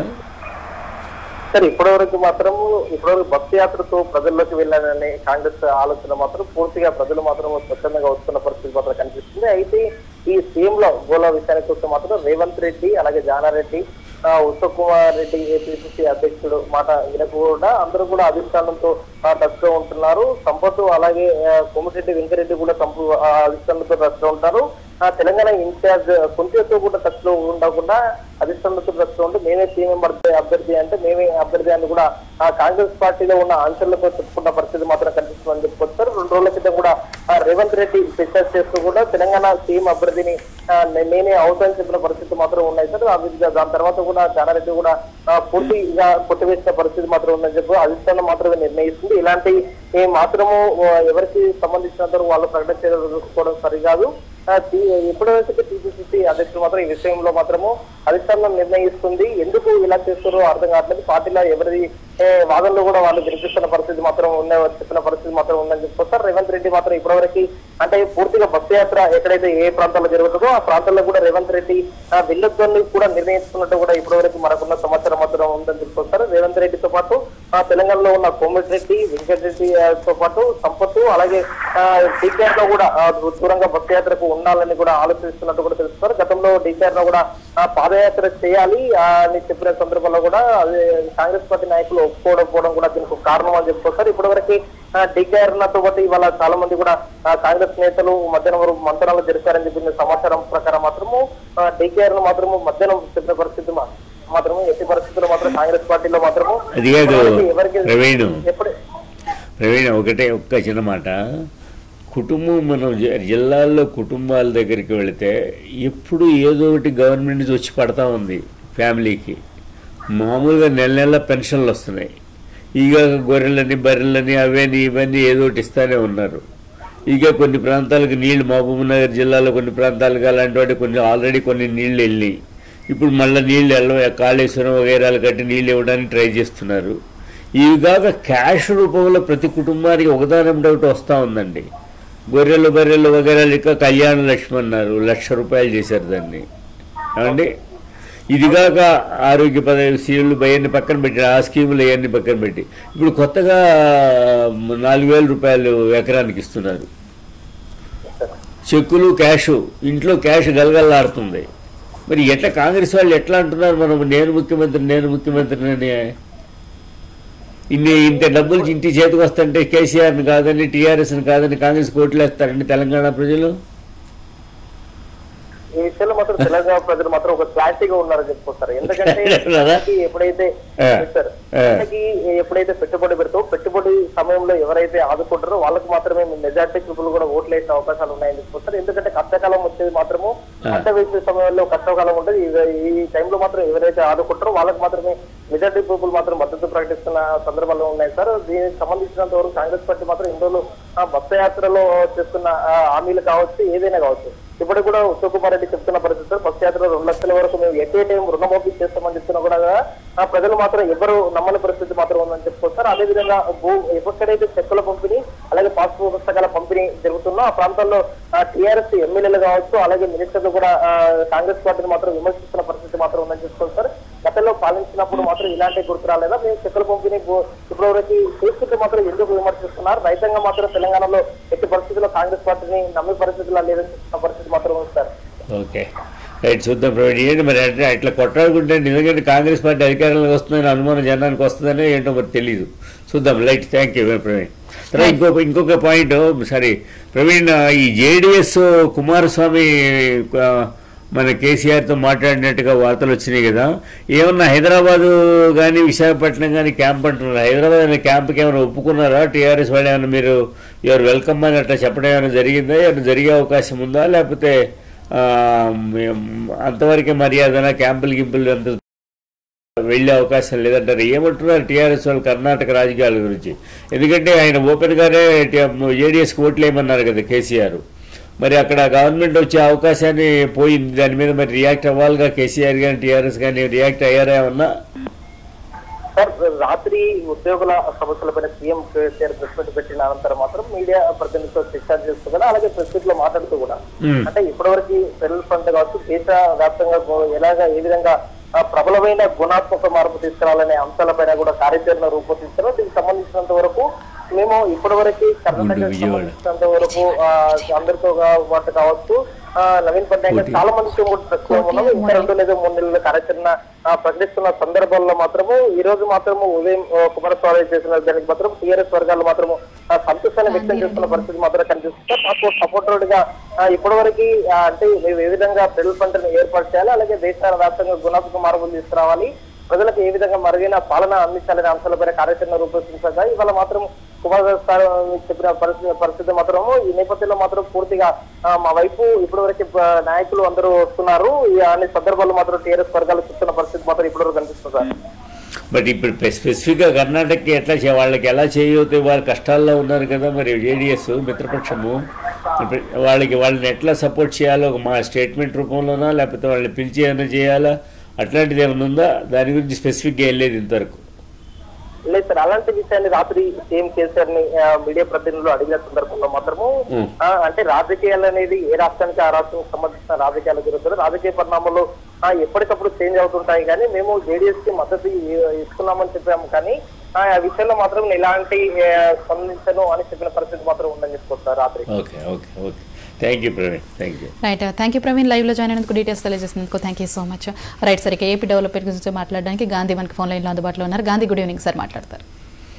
సార్ ఇప్పటి వరకు మాత్రం ఇప్పటివరకు బస్సు యాత్రతో ప్రజల్లోకి వెళ్ళాలనే కాంగ్రెస్ ఆలోచన మాత్రం పూర్తిగా ప్రజలు మాత్రం స్వచ్ఛందంగా వస్తున్న పరిస్థితి మాత్రం కనిపిస్తుంది అయితే ఈ సీఎం లో గోలా విషయానికి వస్తే మాత్రం రేవంత్ రెడ్డి అలాగే జానారెడ్డి ఆ, ఉత్తమ్ కుమార్ రెడ్డి ఏపీసీసీ అధ్యక్షుడు మాట వినకుండా అందరూ కూడా అధిష్టానంతో టచ్ లో ఉంటున్నారు సంపత్ అలాగే ఆ, కోమటిరెడ్డి వెంకరెడ్డి కూడా సంపు ఆ, అధిష్టానంతో టచ్ లో ఉంటారు ఆ, తెలంగాణ ఇన్ఛార్జ్ కొంచెంతో కూడా టచ్ లో ఉండకుండా అధిష్టానంతో టచ్ లో ఉంటే మేమే సీఎం అభ్యర్థి అభ్యర్థి అంటే మేమే అభ్యర్థి అని కూడా ఆ కాంగ్రెస్ పార్టీలో ఉన్న ఆంక్షలతో చెప్పుకున్న పరిస్థితి మాత్రం కనిపిస్తుందని చెప్పుకొచ్చారు రెండు రోజుల క్రితం కూడా ఆ, రేవంత్ రెడ్డి డిస్కస్ చేస్తూ కూడా తెలంగాణ సీఎం అభ్యర్థిని ఆ, నే- నేనే అవుతానని చెప్పిన పరిస్థితి మాత్రం ఉన్నాయి సార్ ఆ విధంగా దాని తర్వాత కూడా జానారెడ్డి కూడా ఆ, పూర్తిగా కొట్టివేసిన పరిస్థితి మాత్రం ఉందని చెప్పి అధిష్టానం మాత్రమే నిర్ణయిస్తుంది ఇలాంటి ఏ మాత్రము ఆ, ఎవరికి సంబంధించినంత వరకు వాళ్ళు ప్రకటించుకోవడం సరికాదు ఆ, టీ- ఇప్పటివరకు టీపీసీసీ అధ్యక్షులు మాత్రం ఈ విషయంలో మాత్రము అధిష్టానం నిర్ణయిస్తుంది ఎందుకు ఇలా చేస్తారో అర్థం కావట్లేదు పార్టీలో ఎవరిది ఏ, వాదనలు కూడా వాళ్ళు వినిపిస్తున్న పరిస్థితి మాత్రం ఉన్న చెప్పిన పరిస్థితి మాత్రం ఉందని చెప్పుకొస్తారు రేవంత్ రెడ్డి మాత్రం ఇప్పటివరకు అంటే పూర్తిగా బస్సు యాత్ర ఎక్కడైతే ఏ ప్రాంతాల్లో జరుగుతుందో ఆ ప్రాంతాల్లో కూడా రేవంత్ రెడ్డి ఆ, వెళ్ళొద్దని కూడా నిర్ణయించుకున్నట్టు కూడా ఇప్పటివరకు మనకున్న సమాచారం మాత్రం ఉందని చెప్పుకొస్తారు రేవంత్ రెడ్డితో పాటు ఆ, తెలంగాణలో ఉన్న కోమటిరెడ్డి వెంకటరెడ్డి ఆ, తో పాటు సంపత్తు అలాగే డీకేఆర్ లో కూడా ఆ, దూరంగా బస్సు యాత్రకు ఉండాలని కూడా ఆలోచిస్తున్నట్టు కూడా తెలుస్తున్నారు గతంలో డీకేఆర్ లో కూడా ఆ, పాదయాత్ర చేయాలి ఆ, అని చెప్పిన సందర్భంలో కూడా అది కాంగ్రెస్ పార్టీ నాయకులు ఒప్పుకోవడం కూడా దీనికి ఒక కారణం అని చెప్పుకోస్తారు ఇప్పటివరకు డికేఆర్లతో పాటు ఇవాళ చాలా మంది కూడా ఆ, కాంగ్రెస్ నేతలు మధ్యాహ్నం వరకు మంత్రాలు జరిపారని చెప్పిన సమాచారం ప్రకారం మాత్రము డికేఆర్ ను మాత్రము మధ్యాహ్నం చెప్పిన పరిస్థితి మా- మాత్రము ఎట్టి పరిస్థితుల్లో మాత్రం కాంగ్రెస్ పార్టీలో మాత్రము అది కాదు, ఎవరికి- ఎవరికి ప్రవీణ్. ఎప్పుడు ప్రవీణ ఒకటే ఒక్క చిన్న మాట కుటుంబం మనం జి- జిల్లాల్లో కుటుంబాల దగ్గరికి వెళితే ఎప్పుడు ఏదో ఒకటి గవర్నమెంట్ నుంచి వచ్చి పడతా ఉంది ఫ్యామిలీకి మామూలుగా నెల నెల పెన్షన్లు వస్తున్నాయి ఇక గొర్రెలని బర్రెలని అవన్నీ ఇవన్నీ ఏదో ఒకటి ఇస్తానే ఉన్నారు ఇక కొన్ని ప్రాంతాలకు నీళ్లు మహబూబ్ నగర్ జిల్లాలో కొన్ని ప్రాంతాలకు అలాంటి వాటి కొన్ని ఆల్రెడీ కొన్ని నీళ్లు వెళ్ళి ఇప్పుడు మళ్ళీ నీళ్లు వెళ్ళ కాళేశ్వరం వగైరాలు కట్టి నీళ్ళు ఇవ్వడానికి ట్రై చేస్తున్నారు ఇవి కాక క్యాష్ రూపంలో ప్రతి కుటుంబానికి ఒకదాని ఒకటి వస్తూ ఉందండి గొర్రెలు బర్రెలు వగైరాలు ఇక కళ్యాణ లక్ష్మి అన్నారు లక్ష రూపాయలు చేశారు దాన్ని ఏమండి ఇది కాక ఆరోగ్య పదవి సీళ్ళు అవన్నీ పక్కన పెట్టి ఆ స్కీములు అవన్నీ పక్కన పెట్టి ఇప్పుడు కొత్తగా నాలుగు వేల రూపాయలు ఎకరానికి ఇస్తున్నారు చెక్కులు క్యాష్ ఇంట్లో క్యాష్ గలగల్లాడుతుంది మరి ఎట్లా కాంగ్రెస్ వాళ్ళు ఎట్లా అంటున్నారు మనం నేను ముఖ్యమంత్రి నేను ముఖ్యమంత్రి అని ఇన్ని ఇంత డబ్బులు ఇంటి చేతికి వస్తుంటే కేసీఆర్ని కాదని టీఆర్ఎస్ని కాదని కాంగ్రెస్ కోట్లు వేస్తారండి తెలంగాణ ప్రజలు ఈ విషయంలో మాత్రం తెలంగాణ ప్రజలు మాత్రం ఒక క్లారిటీగా ఉన్నారని చెప్పుకొస్తారు ఎందుకంటే ఉన్నారా? మనకి ఎప్పుడైతే ఆ. సార్ ఆ. మనకి ఎప్పుడైతే పెట్టుబడి పెడతావు పెట్టుబడి సమయంలో ఎవరైతే ఆదుకుంటారో వాళ్ళకి మాత్రమే మెజార్టీ పీపుల్ కూడా ఓట్లు వేసే అవకాశాలు ఉన్నాయని చెప్పుకొస్తారు ఎందుకంటే కష్టకాలం వచ్చేది మాత్రము పంట వేసే సమయంలో కష్టకాలం ఉంటుంది ఇది- ఈ టైంలో మాత్రం ఎవరైతే ఆదుకుంటారో వాళ్ళకి మాత్రమే మెజార్టీ పీపుల్ మాత్రం మద్దతు ప్రకటిస్తున్న సందర్భాలు ఉన్నాయి సార్ దీనికి సంబంధించినంత వరకు కాంగ్రెస్ పార్టీ మాత్రం ఇన్ని రోజులు ఆ, బస్సు యాత్రలో చేస్తున్న ఆ, హామీలు కావచ్చు ఏదైనా కావచ్చు ఇప్పుడు కూడా ఉత్తమ్ కుమార్ రెడ్డి చెప్తున్న పరిస్థితుల్లో బస్సు యాత్ర రెండు లక్షల వరకు మేము ఎట్ ఏ టైం రుణమాఫీ చేస్తామని చెప్తున్నా కూడా ఆ ప్రజలు మాత్రం ఎవరు నమ్మని పరిస్థితి మాత్రం ఉందని చెప్పుకొస్తారు అదేవిధంగా భూ ఎక్కడైతే చెక్కుల పంపిణీ అలాగే పాస్పోర్ట్ పుస్తకాల పంపిణీ జరుగుతుందో ఆ ప్రాంతాల్లో టీఆర్ఎస్ ఎమ్మెల్యేలు కావచ్చు అలాగే మినిస్టర్లు కూడా ఆ, కాంగ్రెస్ పార్టీని మాత్రం విమర్శిస్తున్న పరిస్థితి మాత్రం ఉందని చెప్పుకొస్తారు గతంలో పాలించినప్పుడు మాత్రం ఇలాంటి గుర్తు రాలేదా మేము చెక్కుల పంపిణీ భూ- ఇప్పటివరకు చేస్తుంటే మాత్రం ఎందుకు విమర్శిస్తున్నారు రైతాంగం మాత్రం తెలంగాణలో ఎట్టి పరిస్థితుల్లో కాంగ్రెస్ పార్టీని నమ్మే పరిస్థితుల్లో లేదని చెప్తున్న పరిస్థితి మాత్రం ఉంది సార్ ఓకే రైట్ చూద్దాం ప్రవీణ్ ఏంటి మరి అంటే అట్లా కొట్టాడుకుంటే నిజంగా కాంగ్రెస్ పార్టీ అధికారంలోకి వస్తుందని అనుమానం జనానికి వస్తుందనే ఏంటో మరి తెలియదు చూద్దాం రైట్ థ్యాంక్ యూ ప్రవీణ్ తర్వాత ఇంకో ఇంకొక పాయింట్ సారీ ప్రవీణ్ ఈ జేడిఎస్ కుమారస్వామి ఆ, మన కేసీఆర్తో మాట్లాడినట్టుగా వార్తలు వచ్చినాయి కదా ఏమన్నా హైదరాబాదు కానీ విశాఖపట్నం కానీ క్యాంప్ అంటున్నారు హైదరాబాద్ అనే క్యాంప్కి ఏమైనా ఒప్పుకున్నారా టీఆర్ఎస్ వాళ్ళు ఏమైనా మీరు ఎవరు వెల్కమ్ అని అట్లా చెప్పడం ఏమైనా జరిగిందా ఏమైనా జరిగే అవకాశం ఉందా లేకపోతే ఆ, మేం- అంతవరకే మర్యాదన క్యాంపులు గింపులు అంత వెళ్ళే అవకాశం లేదంటారు ఏమంటున్నారు టీఆర్ఎస్ వాళ్ళు కర్ణాటక రాజకీయాల గురించి ఎందుకంటే ఆయన ఓపెన్ గానే జేడీఎస్కి ఓట్లు వేయమన్నారు కదా కేసీఆర్ మరి అక్కడ గవర్నమెంట్ వచ్చే అవకాశాన్ని పోయింది దాని మీద మరి రియాక్ట్ అవ్వాలిగా కేసీఆర్ కానీ టీఆర్ఎస్ కానీ రియాక్ట్ అయ్యారా ఏమన్నా సార్ రాత్రి ఉద్యోగుల సమస్యలపైన సీఎం కేసీఆర్ ప్రెస్ మీట్ పెట్టిన అనంతరం మాత్రం మీడియా ప్రతినిధులతో చర్చ చేస్తూ కూడా అలాగే ప్రెస్ మీట్ లో మాట్లాడుతూ కూడా మ్మ్. అంటే ఇప్పటివరకు ఫెడరల్ ఫ్రంట్ కావచ్చు దేశ వ్యాప్తంగా గో- ఎలాగా ఏ విధంగా ఆ, ప్రబలమైన గుణాత్మక మార్పు తీసుకురావాలనే అంశాలపైన కూడా కార్యాచరణ రూపొందించారో దీనికి సంబంధించినంత వరకు మేము ఇప్పటివరకు కర్ణాటక గుండు విజయవాడ. సంబంధించినంత వరకు ఆ, అందరితో గా- పాటు కావచ్చు ఆ, నవీన్ పట్నాయక్ చాలా మందితో కూడా ప్రశ్న ఉన్నాము ఇంకా రెండు లేదా మూడు నెలల కార్యాచరణ ఆ, ప్రకటిస్తున్న సందర్భాల్లో మాత్రము ఈ రోజు మాత్రము ఉదయం ఆ, కుమారస్వామి చేసిన దానికి మాత్రం టీఆర్ఎస్ వర్గాలు మాత్రము ఆ, సంతోషాన్ని వ్యక్తం చేస్తున్న పరిస్థితి మాత్రం కనిపిస్తుంది మాకు సపోర్టెడ్ గా ఆ, ఇప్పటివరకు ఆ, అంటే మేము ఏ విధంగా పెళ్లి పంటను ఏర్పాటు చేయాలి అలాగే దేశ వ్యాప్తంగా గుణాత్మక మార్పులు తీసుకురావాలి ప్రజలకు ఏ విధంగా మరుగైన పాలన అందించాలనే అంశాలపై కార్యాచరణ రూపొందించగా ఇవాళ మాత్రం కుమార్ సార్ చెప్పిన పరిస్థితి పరిస్థితి మాత్రము ఈ నేపథ్యంలో మాత్రం పూర్తిగా ఆ, మా వైపు ఇప్పటివరకు ఆ, నాయకులు అందరూ వస్తున్నారు ఈ అన్ని సందర్భాల్లో మాత్రం టీఆర్ఎస్ వర్గాలు చూస్తున్న పరిస్థితి మాత్రం ఇప్పటివరకు కనిపిస్తుంది సార్ బట్ ఇప్పుడు పె- స్పెసిఫిక్గా కర్ణాటకకి ఎట్లా చే- వాళ్ళకి ఎలా చేయవుతే వాళ్ళు కష్టాల్లో ఉన్నారు కదా మరి జేడిఎస్ మిత్రపక్షము ఇప్పుడు వాళ్ళకి వాళ్ళని ఎట్లా సపోర్ట్ చేయాలో ఒక మా స్టేట్మెంట్ రూపంలోనా లేకపోతే వాళ్ళని పిలిచి ఏమైనా చేయాలా అట్లాంటిది ఏమైనా ఉందా దాని గురించి స్పెసిఫిక్గా వెళ్ళేది ఇంతవరకు లేదు సార్ అలాంటి విషయాన్ని రాత్రి సీఎం కేసీఆర్ ని ఆ, మీడియా ప్రతినిధులు అడిగిన సందర్భంలో మాత్రము ఉం. ఆ, అంటే రాజకీయాలు అనేది ఏ రాష్ట్రానికి ఆ రాష్ట్రానికి సంబంధించిన రాజకీయాలు జరుగుతారు రాజకీయ పరిణామాలు ఆ, ఎప్పటికప్పుడు చేంజ్ అవుతుంటాయి కానీ మేము జేడీఎస్ కి మద్దతు ఇ- ఇస్తున్నామని చెప్పాము కానీ ఆ ఆ విషయంలో మాత్రం నేను ఎలాంటి ఆ, స్పందించను అని చెప్పిన పరిస్థితి మాత్రం ఉందని చెప్పుకొస్తారు రాత్రి okay okay okay thank you Praveen thank you right thank you Praveen లైవ్లో జాయిన్ అయినందుకు డీటెయిల్స్ తెలియజేసినందుకు thank you so much right sir ఇక ఏపీ డెవలప్మెంట్ గురించి మాట్లాడడానికి గాంధీ మనకి ఫోన్ లైన్లో అందుబాటులో ఉన్నారు గాంధీ గుడ్ ఈవినింగ్ సార్ మాట్లాడతారు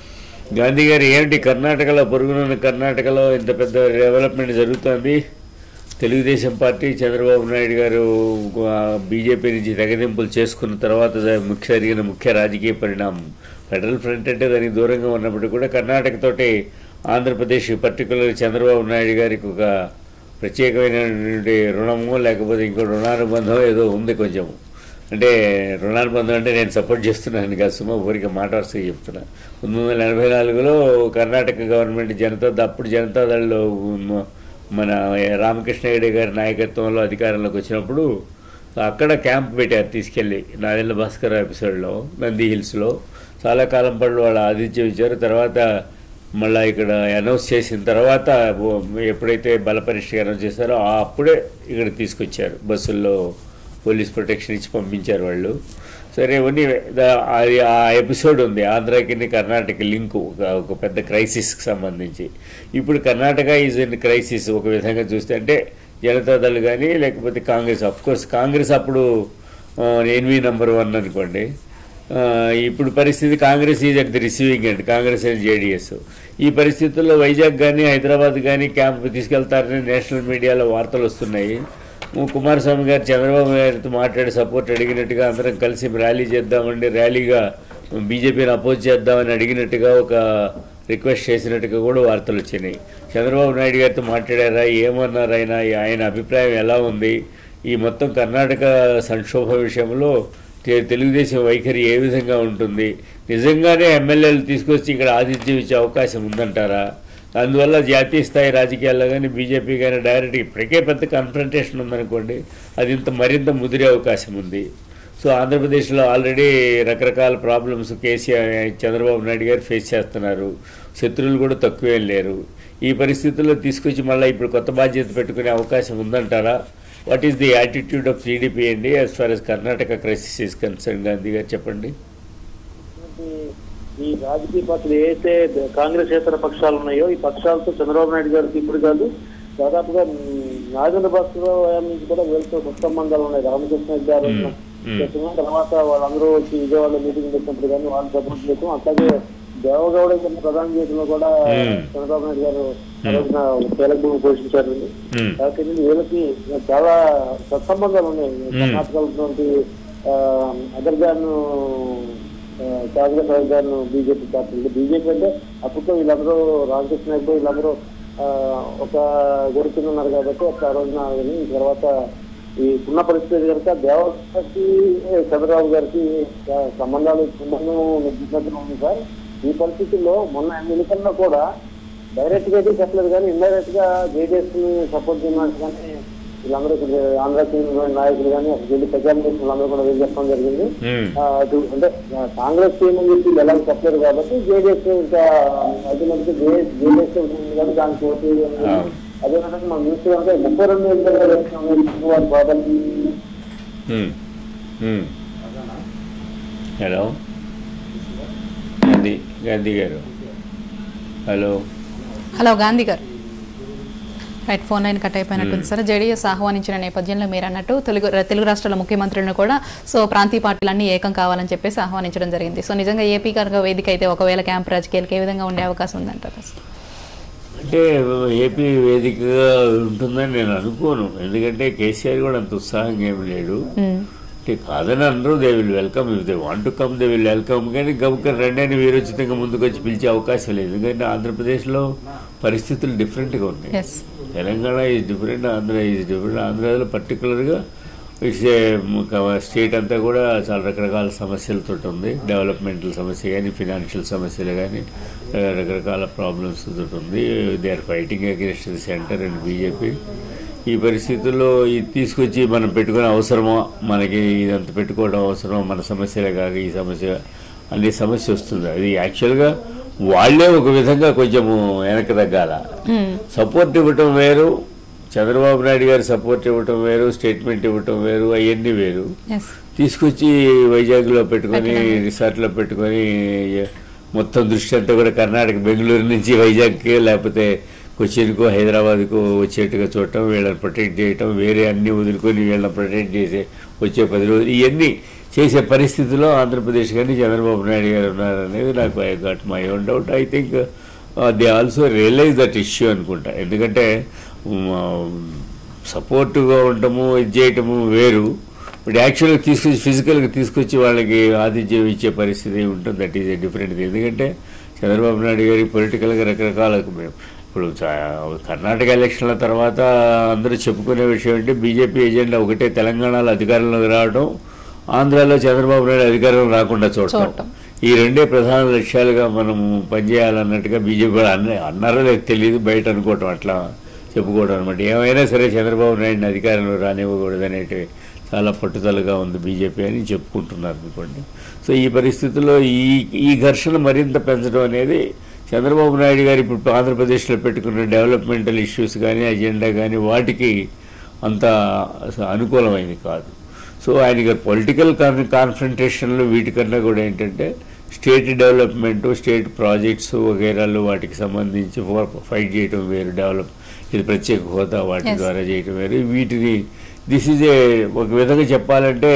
గాంధీ గారు ఏమిటి కర్ణాటకలో పొరుగునున్న కర్ణాటకలో ఇంత పెద్ద డెవలప్మెంట్ జరుగుతోంది తెలుగుదేశం పార్టీ చంద్రబాబు నాయుడు గారు ఆ, బీజేపీ నుంచి తెగదింపులు చేసుకున్న తర్వాత జ- ముఖ్య జరిగిన ముఖ్య రాజకీయ పరిణామం ఫెడరల్ ఫ్రంట్ అంటే దానికి దూరంగా ఉన్నప్పటికీ కూడా కర్ణాటకతోటి ఆంధ్రప్రదేశ్ పర్టికులర్ చంద్రబాబు నాయుడు గారికి ఒక ప్రత్యేకమైనటువంటి రుణము లేకపోతే ఇంకో రుణానుబంధం ఏదో ఉంది కొంచెం అంటే రుణానుబంధం అంటే నేను సపోర్ట్ చేస్తున్నాను కాదు సుమా ఊరికి మాట వరుసగా చెప్తున్నా పంతొమ్మిది వందల ఎనభై నాలుగులో కర్ణాటక గవర్నమెంట్ జనతా అప్పుడు జనతాదళ్లో ఉన్న- మన రామకృష్ణ హెగడే గారి నాయకత్వంలో అధికారంలోకి వచ్చినప్పుడు అక్కడ క్యాంప్ పెట్టారు తీసుకెళ్ళి నాదెళ్ళ భాస్కర్ ఎపిసోడ్లో నంది హిల్స్లో చాలా కాలం పాటు వాళ్ళ ఆతిథ్యం ఇచ్చారు తర్వాత మళ్ళీ ఇక్కడ అనౌన్స్ చేసిన తర్వాత ఓ- ఎప్పుడైతే బల పరీక్ష అనౌన్స్ చేశారో ఆ అప్పుడే ఇక్కడ తీసుకొచ్చారు బస్సుల్లో పోలీస్ ప్రొటెక్షన్ ఇచ్చి పంపించారు వాళ్ళు సరే ఇవన్నీ దా- అది ఆ ఎపిసోడ్ ఉంది ఆంధ్రాకి కర్ణాటక లింకు ఒక ఒక పెద్ద క్రైసిస్కి సంబంధించి ఇప్పుడు కర్ణాటక ఈజ్ ఇన్ క్రైసిస్ ఒక విధంగా చూస్తే అంటే జనతాదళ్ కానీ లేకపోతే కాంగ్రెస్ అఫ్ కోర్స్ కాంగ్రెస్ అప్పుడు ఎన్వి నెంబర్ వన్ అనుకోండి ఆ, ఇప్పుడు పరిస్థితి Congress is at the receiving end Congress and JDS ఈ పరిస్థితుల్లో వైజాగ్ కానీ హైదరాబాద్ కానీ క్యాంప్ తీసుకెళ్తారని నేషనల్ మీడియాలో వార్తలు వస్తున్నాయి ము- కుమారస్వామి గారు చంద్రబాబు గారితో మాట్లాడి సపోర్ట్ అడిగినట్టుగా అందరం కలిసి ర్యాలీ చేద్దామండి ర్యాలీగా బీజేపీని అపోజ్ చేద్దామని అడిగినట్టుగా ఒక రిక్వెస్ట్ చేసినట్టుగా కూడా వార్తలు వచ్చినాయి చంద్రబాబు నాయుడు గారితో మాట్లాడారా ఏమన్నారు ఆయన ఆయన అభిప్రాయం ఎలా ఉంది ఈ మొత్తం కర్ణాటక సంక్షోభ విషయంలో తె- తెలుగుదేశం వైఖరి ఏ విధంగా ఉంటుంది నిజంగానే ఎమ్మెల్యేలు తీసుకొచ్చి ఇక్కడ ఆతిథ్యం ఇచ్చే అవకాశం ఉందంటారా అందువల్ల జాతీయ స్థాయి రాజకీయాల్లో కానీ బీజేపీ కానీ డైరెక్ట్ ఇప్పటికే పెద్ద కన్ఫరంటేషన్ ఉందనుకోండి అది ఇంత మరింత ముదిరే అవకాశం ఉంది సో ఆంధ్రప్రదేశ్లో ఆల్రెడీ రకరకాల ప్రాబ్లమ్స్ కేసీఆర్ చంద్రబాబు నాయుడు గారు ఫేస్ చేస్తున్నారు శత్రువులు కూడా తక్కువేం లేరు ఈ పరిస్థితుల్లో తీసుకొచ్చి మళ్ళీ ఇప్పుడు కొత్త బాధ్యత పెట్టుకునే అవకాశం ఉందంటారా what is the attitude of TDP అండి as far as Karnataka crisis is concern Gandhi గారు చెప్పండి ఈ రాజకీయ పార్టీలు ఏదైతే కాంగ్రెస్ పక్షాలు ఉన్నాయో ఈ పక్షాలతో చంద్రబాబు నాయుడు గారికి ఇప్పుడు కాదు దాదాపుగా మ్, నాగేంద్ర భాస్కర్ హయాం నుంచి కూడా వీళ్ళతో సత్సంబంధాలు ఉన్నాయి రామకృష్ణ గారు మ్. చెప్పిన తర్వాత వాళ్ళందరూ వచ్చి విజయవాడలో మీటింగ్ పెట్టినప్పుడు కానీ వాళ్ళు సపోర్ట్ చేయడం అట్లాగే దేవగౌడ కింద ప్రధాన చేయడంలో కూడా మ్. చంద్రబాబు నాయుడు గారు ఆ రోజున కీలక భూమి పోషించారు మ్. కాబట్టి వీళ్ళకి చాలా సత్సంబంధాలు ఉన్నాయి కర్ణాటకలో other than Congress other than BJP party BJP అంటే అప్పట్లో వీళ్ళందరూ రామకృష్ణ నాయుడు వీళ్ళందరూ ఆ, ఒక గురి కింద ఉన్నారు కాబట్టి అప్పుడు ఆ రోజున కానీ తర్వాత ఈ ఉన్న పరిస్థితి కనుక దేవతకి చంద్రబాబు గారికి ఆ, సంబంధాలు సంబంధం నిర్దిష్టంగా ఉంది సార్ ఈ పరిస్థితుల్లో మొన్న ఎన్నికల్లో కూడా డైరెక్ట్ గా అయితే చెప్పలేదు కానీ ఇండైరెక్ట్ గా జేడీఎస్ ని సపోర్ట్ చేయడానికి కానీ వీళ్ళందరూ ఇక్కడ ఆంధ్రకి నాయకులు కానీ అక్కడ వెళ్ళి ప్రచారం చేసిన వాళ్ళందరూ కూడా వెళ్ళి చెప్పడం జరిగింది మ్మ్. ఆ, అటు అంటే ఆ, కాంగ్రెస్ టీం అని చెప్పి వీళ్ళు ఎలాగో చెప్పలేదు కాబట్టి జేడీఎస్ ఇంకా అల్టిమేట్గా జేడీఎస్ ఉంటుంది కానీ దానికి ఓటు అనేది. ఆ. అదే విధంగా మన న్యూస్ అంటే ముప్పై రెండు ఎన్నికల్లో వేసిన వారి బాధలు మ్మ్. మ్మ్. హలో గాంధీ గాంధీ గారు హలో హలో గాంధీ గారు రైట్ ఫోన్ లైన్ కట్ అయిపోయినట్టుంది సార్ జేడీఎస్ ఆహ్వానించిన నేపథ్యంలో మీరు అన్నట్టు తెలుగు తెలుగు రాష్ట్రాల ముఖ్యమంత్రులను కూడా సో ప్రాంతీయ పార్టీలన్నీ ఏకం కావాలని చెప్పేసి ఆహ్వానించడం జరిగింది సో నిజంగా ఏపీ కనుక వేదిక అయితే ఒకవేళ క్యాంప్ రాజకీయాలకు ఏ విధంగా ఉండే అవకాశం ఉందంటారు అసలు అంటే ఏపీ వేదికగా ఉంటుందని నేను అనుకోను ఎందుకంటే కేసీఆర్ కూడా అంత ఉత్సాహంగా ఏమి లేడు మ్మ్. అంటే కాదని అందరూ they will welcome if they want to come they will welcome కానీ గబుక రెండని వీరోచితంగా ముందుకు వచ్చి పిలిచే అవకాశం లేదు ఎందుకంటే ఆంధ్రప్రదేశ్లో పరిస్థితులు డిఫరెంట్గా ఉన్నాయి yes Telangana is different Andhra is different ఆంధ్రాలో పర్టికులర్గా ఇట్స్ ఏ స్టేట్ అంతా కూడా చాలా రకరకాల సమస్యలతో ఉంది డెవలప్మెంటల్ సమస్య కానీ ఫినాన్షియల్ సమస్యలు కానీ రకరకాల ప్రాబ్లమ్స్ తోటి ఉంది they are fighting against the centre and BJP ఈ పరిస్థితుల్లో ఇది తీసుకొచ్చి మనం పెట్టుకునే అవసరమా మనకి ఇదంతా పెట్టుకోవడం అవసరమా మన సమస్యలే కాక ఈ సమస్య అనే సమస్య వస్తుంది అది యాక్చువల్గా వాళ్ళే ఒక విధంగా కొంచెము వెనక తగ్గాల మ్మ్. సపోర్ట్ ఇవ్వటం వేరు చంద్రబాబు నాయుడు గారు సపోర్ట్ ఇవ్వటం వేరు స్టేట్మెంట్ ఇవ్వటం వేరు అవన్నీ వేరు ఎస్ తీసుకొచ్చి వైజాగ్లో పెట్టుకొని పెట్టడం. రిసార్ట్లో పెట్టుకొని మొత్తం దృష్టి అంతా కూడా కర్ణాటక బెంగళూరు నుంచి వైజాగ్కి లేకపోతే కొచ్చిన్కో హైదరాబాద్కు వచ్చేట్టుగా చూడటం వీళ్ళని ప్రొటెక్ట్ చేయటం వేరే అన్ని వదులుకొని వీళ్ళని ప్రొటెక్ట్ చేసే వచ్చే పది రోజులు ఇవన్నీ చేసే పరిస్థితిలో ఆంధ్రప్రదేశ్ కానీ చంద్రబాబు నాయుడు గారు ఉన్నారనేది నాకు I got my own doubt I think they also realise that issue అనుకుంటా ఎందుకంటే సపోర్టుగా ఉండటము ఇది చేయటము వేరు బట్ యాక్చువల్గా తీసుకొచ్చి ఫిజికల్గా తీసుకొచ్చి వాళ్ళకి ఆతిథ్యం ఇచ్చే పరిస్థితి ఉంటుంది దట్ ఈజ్ ఏ డిఫరెంట్ ఎందుకంటే చంద్రబాబు నాయుడు గారి పొలిటికల్గా రకరకాల ఇప్పుడు చా- కర్ణాటక ఎలక్షన్ల తర్వాత అందరూ చెప్పుకునే విషయం అంటే బీజేపీ ఎజెండా ఒకటే తెలంగాణలో అధికారంలోకి రావడం ఆంధ్రాలో చంద్రబాబు నాయుడు అధికారం రాకుండా చూడటం చూడటం. ఈ రెండే ప్రధాన లక్ష్యాలుగా మనం పనిచేయాలన్నట్టుగా బీజేపీ కూడా అన్న అన్నారో లేదు తెలియదు బయట అనుకోవటం అట్లా చెప్పుకోవడం అనమాట ఏమైనా సరే చంద్రబాబు నాయుడిని అధికారంలో రానివ్వకూడదు అనేటి చాలా పట్టుదలగా ఉంది బీజేపీ అని చెప్పుకుంటున్నారు అనుకోండి సో ఈ పరిస్థితుల్లో ఈ ఈ ఘర్షణ మరింత పెంచడం అనేది చంద్రబాబు నాయుడు గారు ఇప్పుడు ఆంధ్రప్రదేశ్లో పెట్టుకున్న డెవలప్మెంటల్ ఇష్యూస్ కానీ అజెండా కానీ వాటికి అంత అనుకూలమైంది కాదు సో ఆయన పొలిటికల్ కాన్ కాన్ఫ్రంటేషన్లు వీటికన్నా కూడా ఏంటంటే స్టేట్ డెవలప్మెంట్ స్టేట్ ప్రాజెక్ట్స్ వగైరాలు వాటికి సంబంధించి ఫైట్ చేయటం వేరు డెవలప్ ఇది ప్రత్యేక హోదా వాటి Yes. ద్వారా చేయటం వేరు వీటిని దిస్ ఈజ్ ఏ ఒక విధంగా చెప్పాలంటే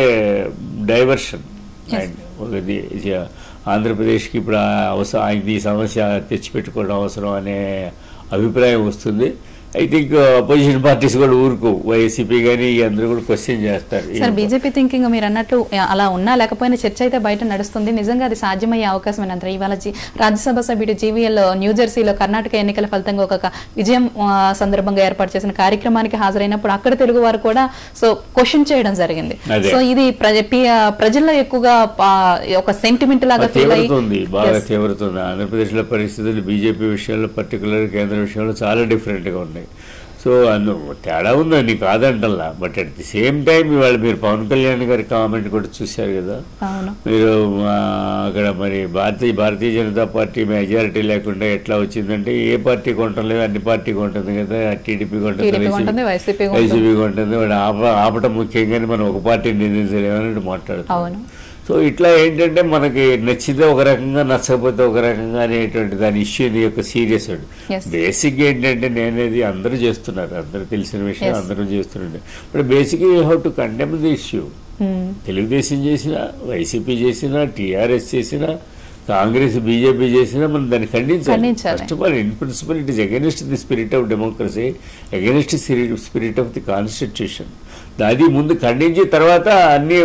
డైవర్షన్ Yes. అండ్ ఒకది ఇది ఆంధ్రప్రదేశ్కి ఇప్పుడు ఆ అవసరం ఆయనది ఈ సమస్య తెచ్చిపెట్టుకోవడం అవసరం అనే అభిప్రాయం వస్తుంది ఐ థింక్ అపోజిషన్ పార్టీస్ కూడా ఊరుకో వైసీపీ కానీ అందరూ కూడా క్వశ్చన్ చేస్తారు సార్ బీజేపీ థింకింగ్ మీరు అన్నట్టు అలా ఉన్నా లేకపోయినా చర్చ అయితే బయట నడుస్తుంది నిజంగా అది సాధ్యమయ్యే అవకాశం ఏంటంటే ఇవాళ జీ- రాజ్యసభ సభ్యుడు జీవీఎల్ న్యూజెర్సీలో కర్ణాటక ఎన్నికల ఫలితంగా ఒక క- విజయం ఆ, సందర్భంగా ఏర్పాటు చేసిన కార్యక్రమానికి హాజరైనప్పుడు అక్కడ తెలుగు వారు కూడా సో క్వశ్చన్ చేయడం జరిగింది అదే. సో ఇది ప్రజ- పి- ఆ, ప్రజల్లో ఎక్కువగా ఆ, ఒక సెంటిమెంట్ లాగా ఫీల్ అయ్యి తీవ్రతుంది బాగా Yes. తీవ్రతుంది ఆంధ్రప్రదేశ్లో పరిస్థితులు బీజేపీ విషయంలో పర్టికులర్ కేంద్ర విషయంలో చాలా డిఫరెంట్గా ఉన్నాయి సో అందు తేడా ఉందండి కాదంటల్లా but at the same time ఇవాళ మీరు పవన్ కళ్యాణ్ గారి కామెంట్ కూడా చూశారు కదా అవును మీరు ఆ, అక్కడ మరి భారతీయ భారతీయ జనతా పార్టీ మెజారిటీ లేకుండా ఎట్లా వచ్చిందంటే ఏ పార్టీ కొంటం లేదు అన్ని పార్టీ కొంటుంది కదా టీడీపీ కొంటుంది TDP కొంటుంది, YCP కొంటుంది. వైసీపీ కొంటుంది వాడు ఆప ఆపటం ముఖ్యంగానే మనం ఒక పార్టీని నిర్ణయించలేమని మాట్లాడుతాం అవును సో ఇట్లా ఏంటంటే మనకి నచ్చితే ఒక రకంగా నచ్చకపోతే ఒక రకంగా అనేటువంటి దాని ఇష్యూ యొక్క సీరియస్ Yes. బేసిక్ ఏంటంటే నేనేది అందరూ చేస్తున్నారు అందరూ తెలిసిన విషయం Yes. అందరూ చేస్తున్నారు but basic you have to condemn the issue Hmm. Telugu Desam చేసినా వైసీపీ చేసినా టీఆర్ఎస్ చేసినా కాంగ్రెస్ బీజేపీ చేసినా మనం దాన్ని ఖండించాలి ఖండించాలి. First of all in principle it is against the spirit of democracy against spirit of the constitution అది ముందు ఖండించి తర్వాత అన్ని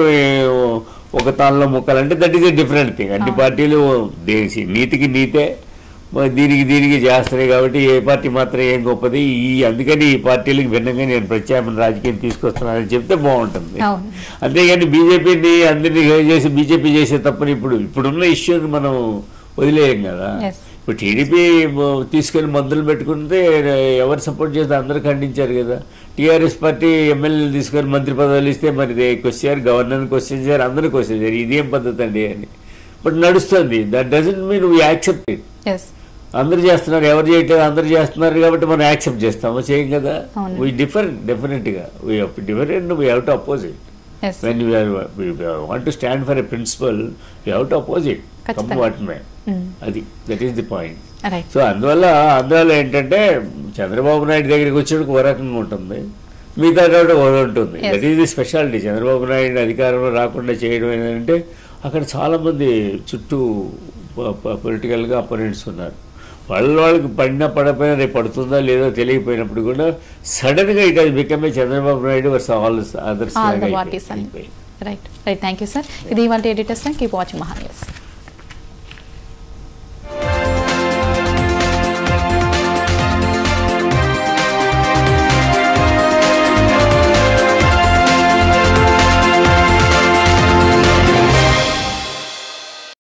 ఒక తాళ్ళలో ముక్కలంటే that is a different thing అన్ని పార్టీలు దేశీ నీతికి నీతే మరి దీనికి దీనికి చేస్తున్నాయి కాబట్టి ఏ పార్టీ మాత్రం ఏం గొప్పది ఈ అందుకని ఈ పార్టీలకు భిన్నంగా నేను ప్రత్యామ్నాయ రాజకీయం తీసుకొస్తున్నానని చెప్తే బాగుంటుంది అవును. అంతేగాని బీజేపీని అందరినీ చేసి బీజేపీ చేసే తప్పని ఇప్పుడు ఇప్పుడున్న ఇష్యూని మనం వదిలేయం కదా Yes. ఇప్పుడు టీడీపీ తీసుకెళ్లి మందులు పెట్టుకుంటే ఎవరు సపోర్ట్ చేస్తే అందరూ ఖండించారు కదా టీఆర్ఎస్ పార్టీ ఎమ్మెల్యేలు తీసుకొని మంత్రి పదవులు ఇస్తే మరి క్వశ్చన్ గవర్నర్ క్వశ్చన్ చేశారు అందరూ క్వశ్చన్ చేశారు ఇదేం పద్ధతి అండి అని బట్ నడుస్తుంది that doesn't mean we accept it yes అందరు చేస్తున్నారు ఎవరు చేయట్లేదు అందరు చేస్తున్నారు కాబట్టి మనం యాక్సెప్ట్ చేస్తాము చేయం కదా అవును. వీ డిఫరెంట్ డెఫినెట్గా we different we have to oppose it yes when we are we want to stand for a principle we have to oppose it come ఖచ్చితంగా. what may Mm. అది that is the point right so అందువల్ల ఆంధ్రాలో ఏంటంటే చంద్రబాబు నాయుడు దగ్గరికి వచ్చేటికి ఒక రకంగా ఉంటుంది మిగతా చోట ఒక ఉంటుంది Yes. That is the speciality Chandrababu Naidu అధికారంలో రాకుండా చేయడం ఏంటంటే అక్కడ చాలామంది చుట్టూ పొలిటికల్గా అపోనెంట్స్ ఉన్నారు వాళ్ళ వాళ్ళకి పడినా పడపోయినా రేపు పడుతుందా లేదో తెలియకపోయినప్పుడు కూడా సడన్గా ఇట్ అది become Chandrababu Naidu versus all others all the parties అని right right thank you sir ఇది ఇవాళ ఎడిటర్స్ కీప్ వాచింగ్ మహాన్యూస్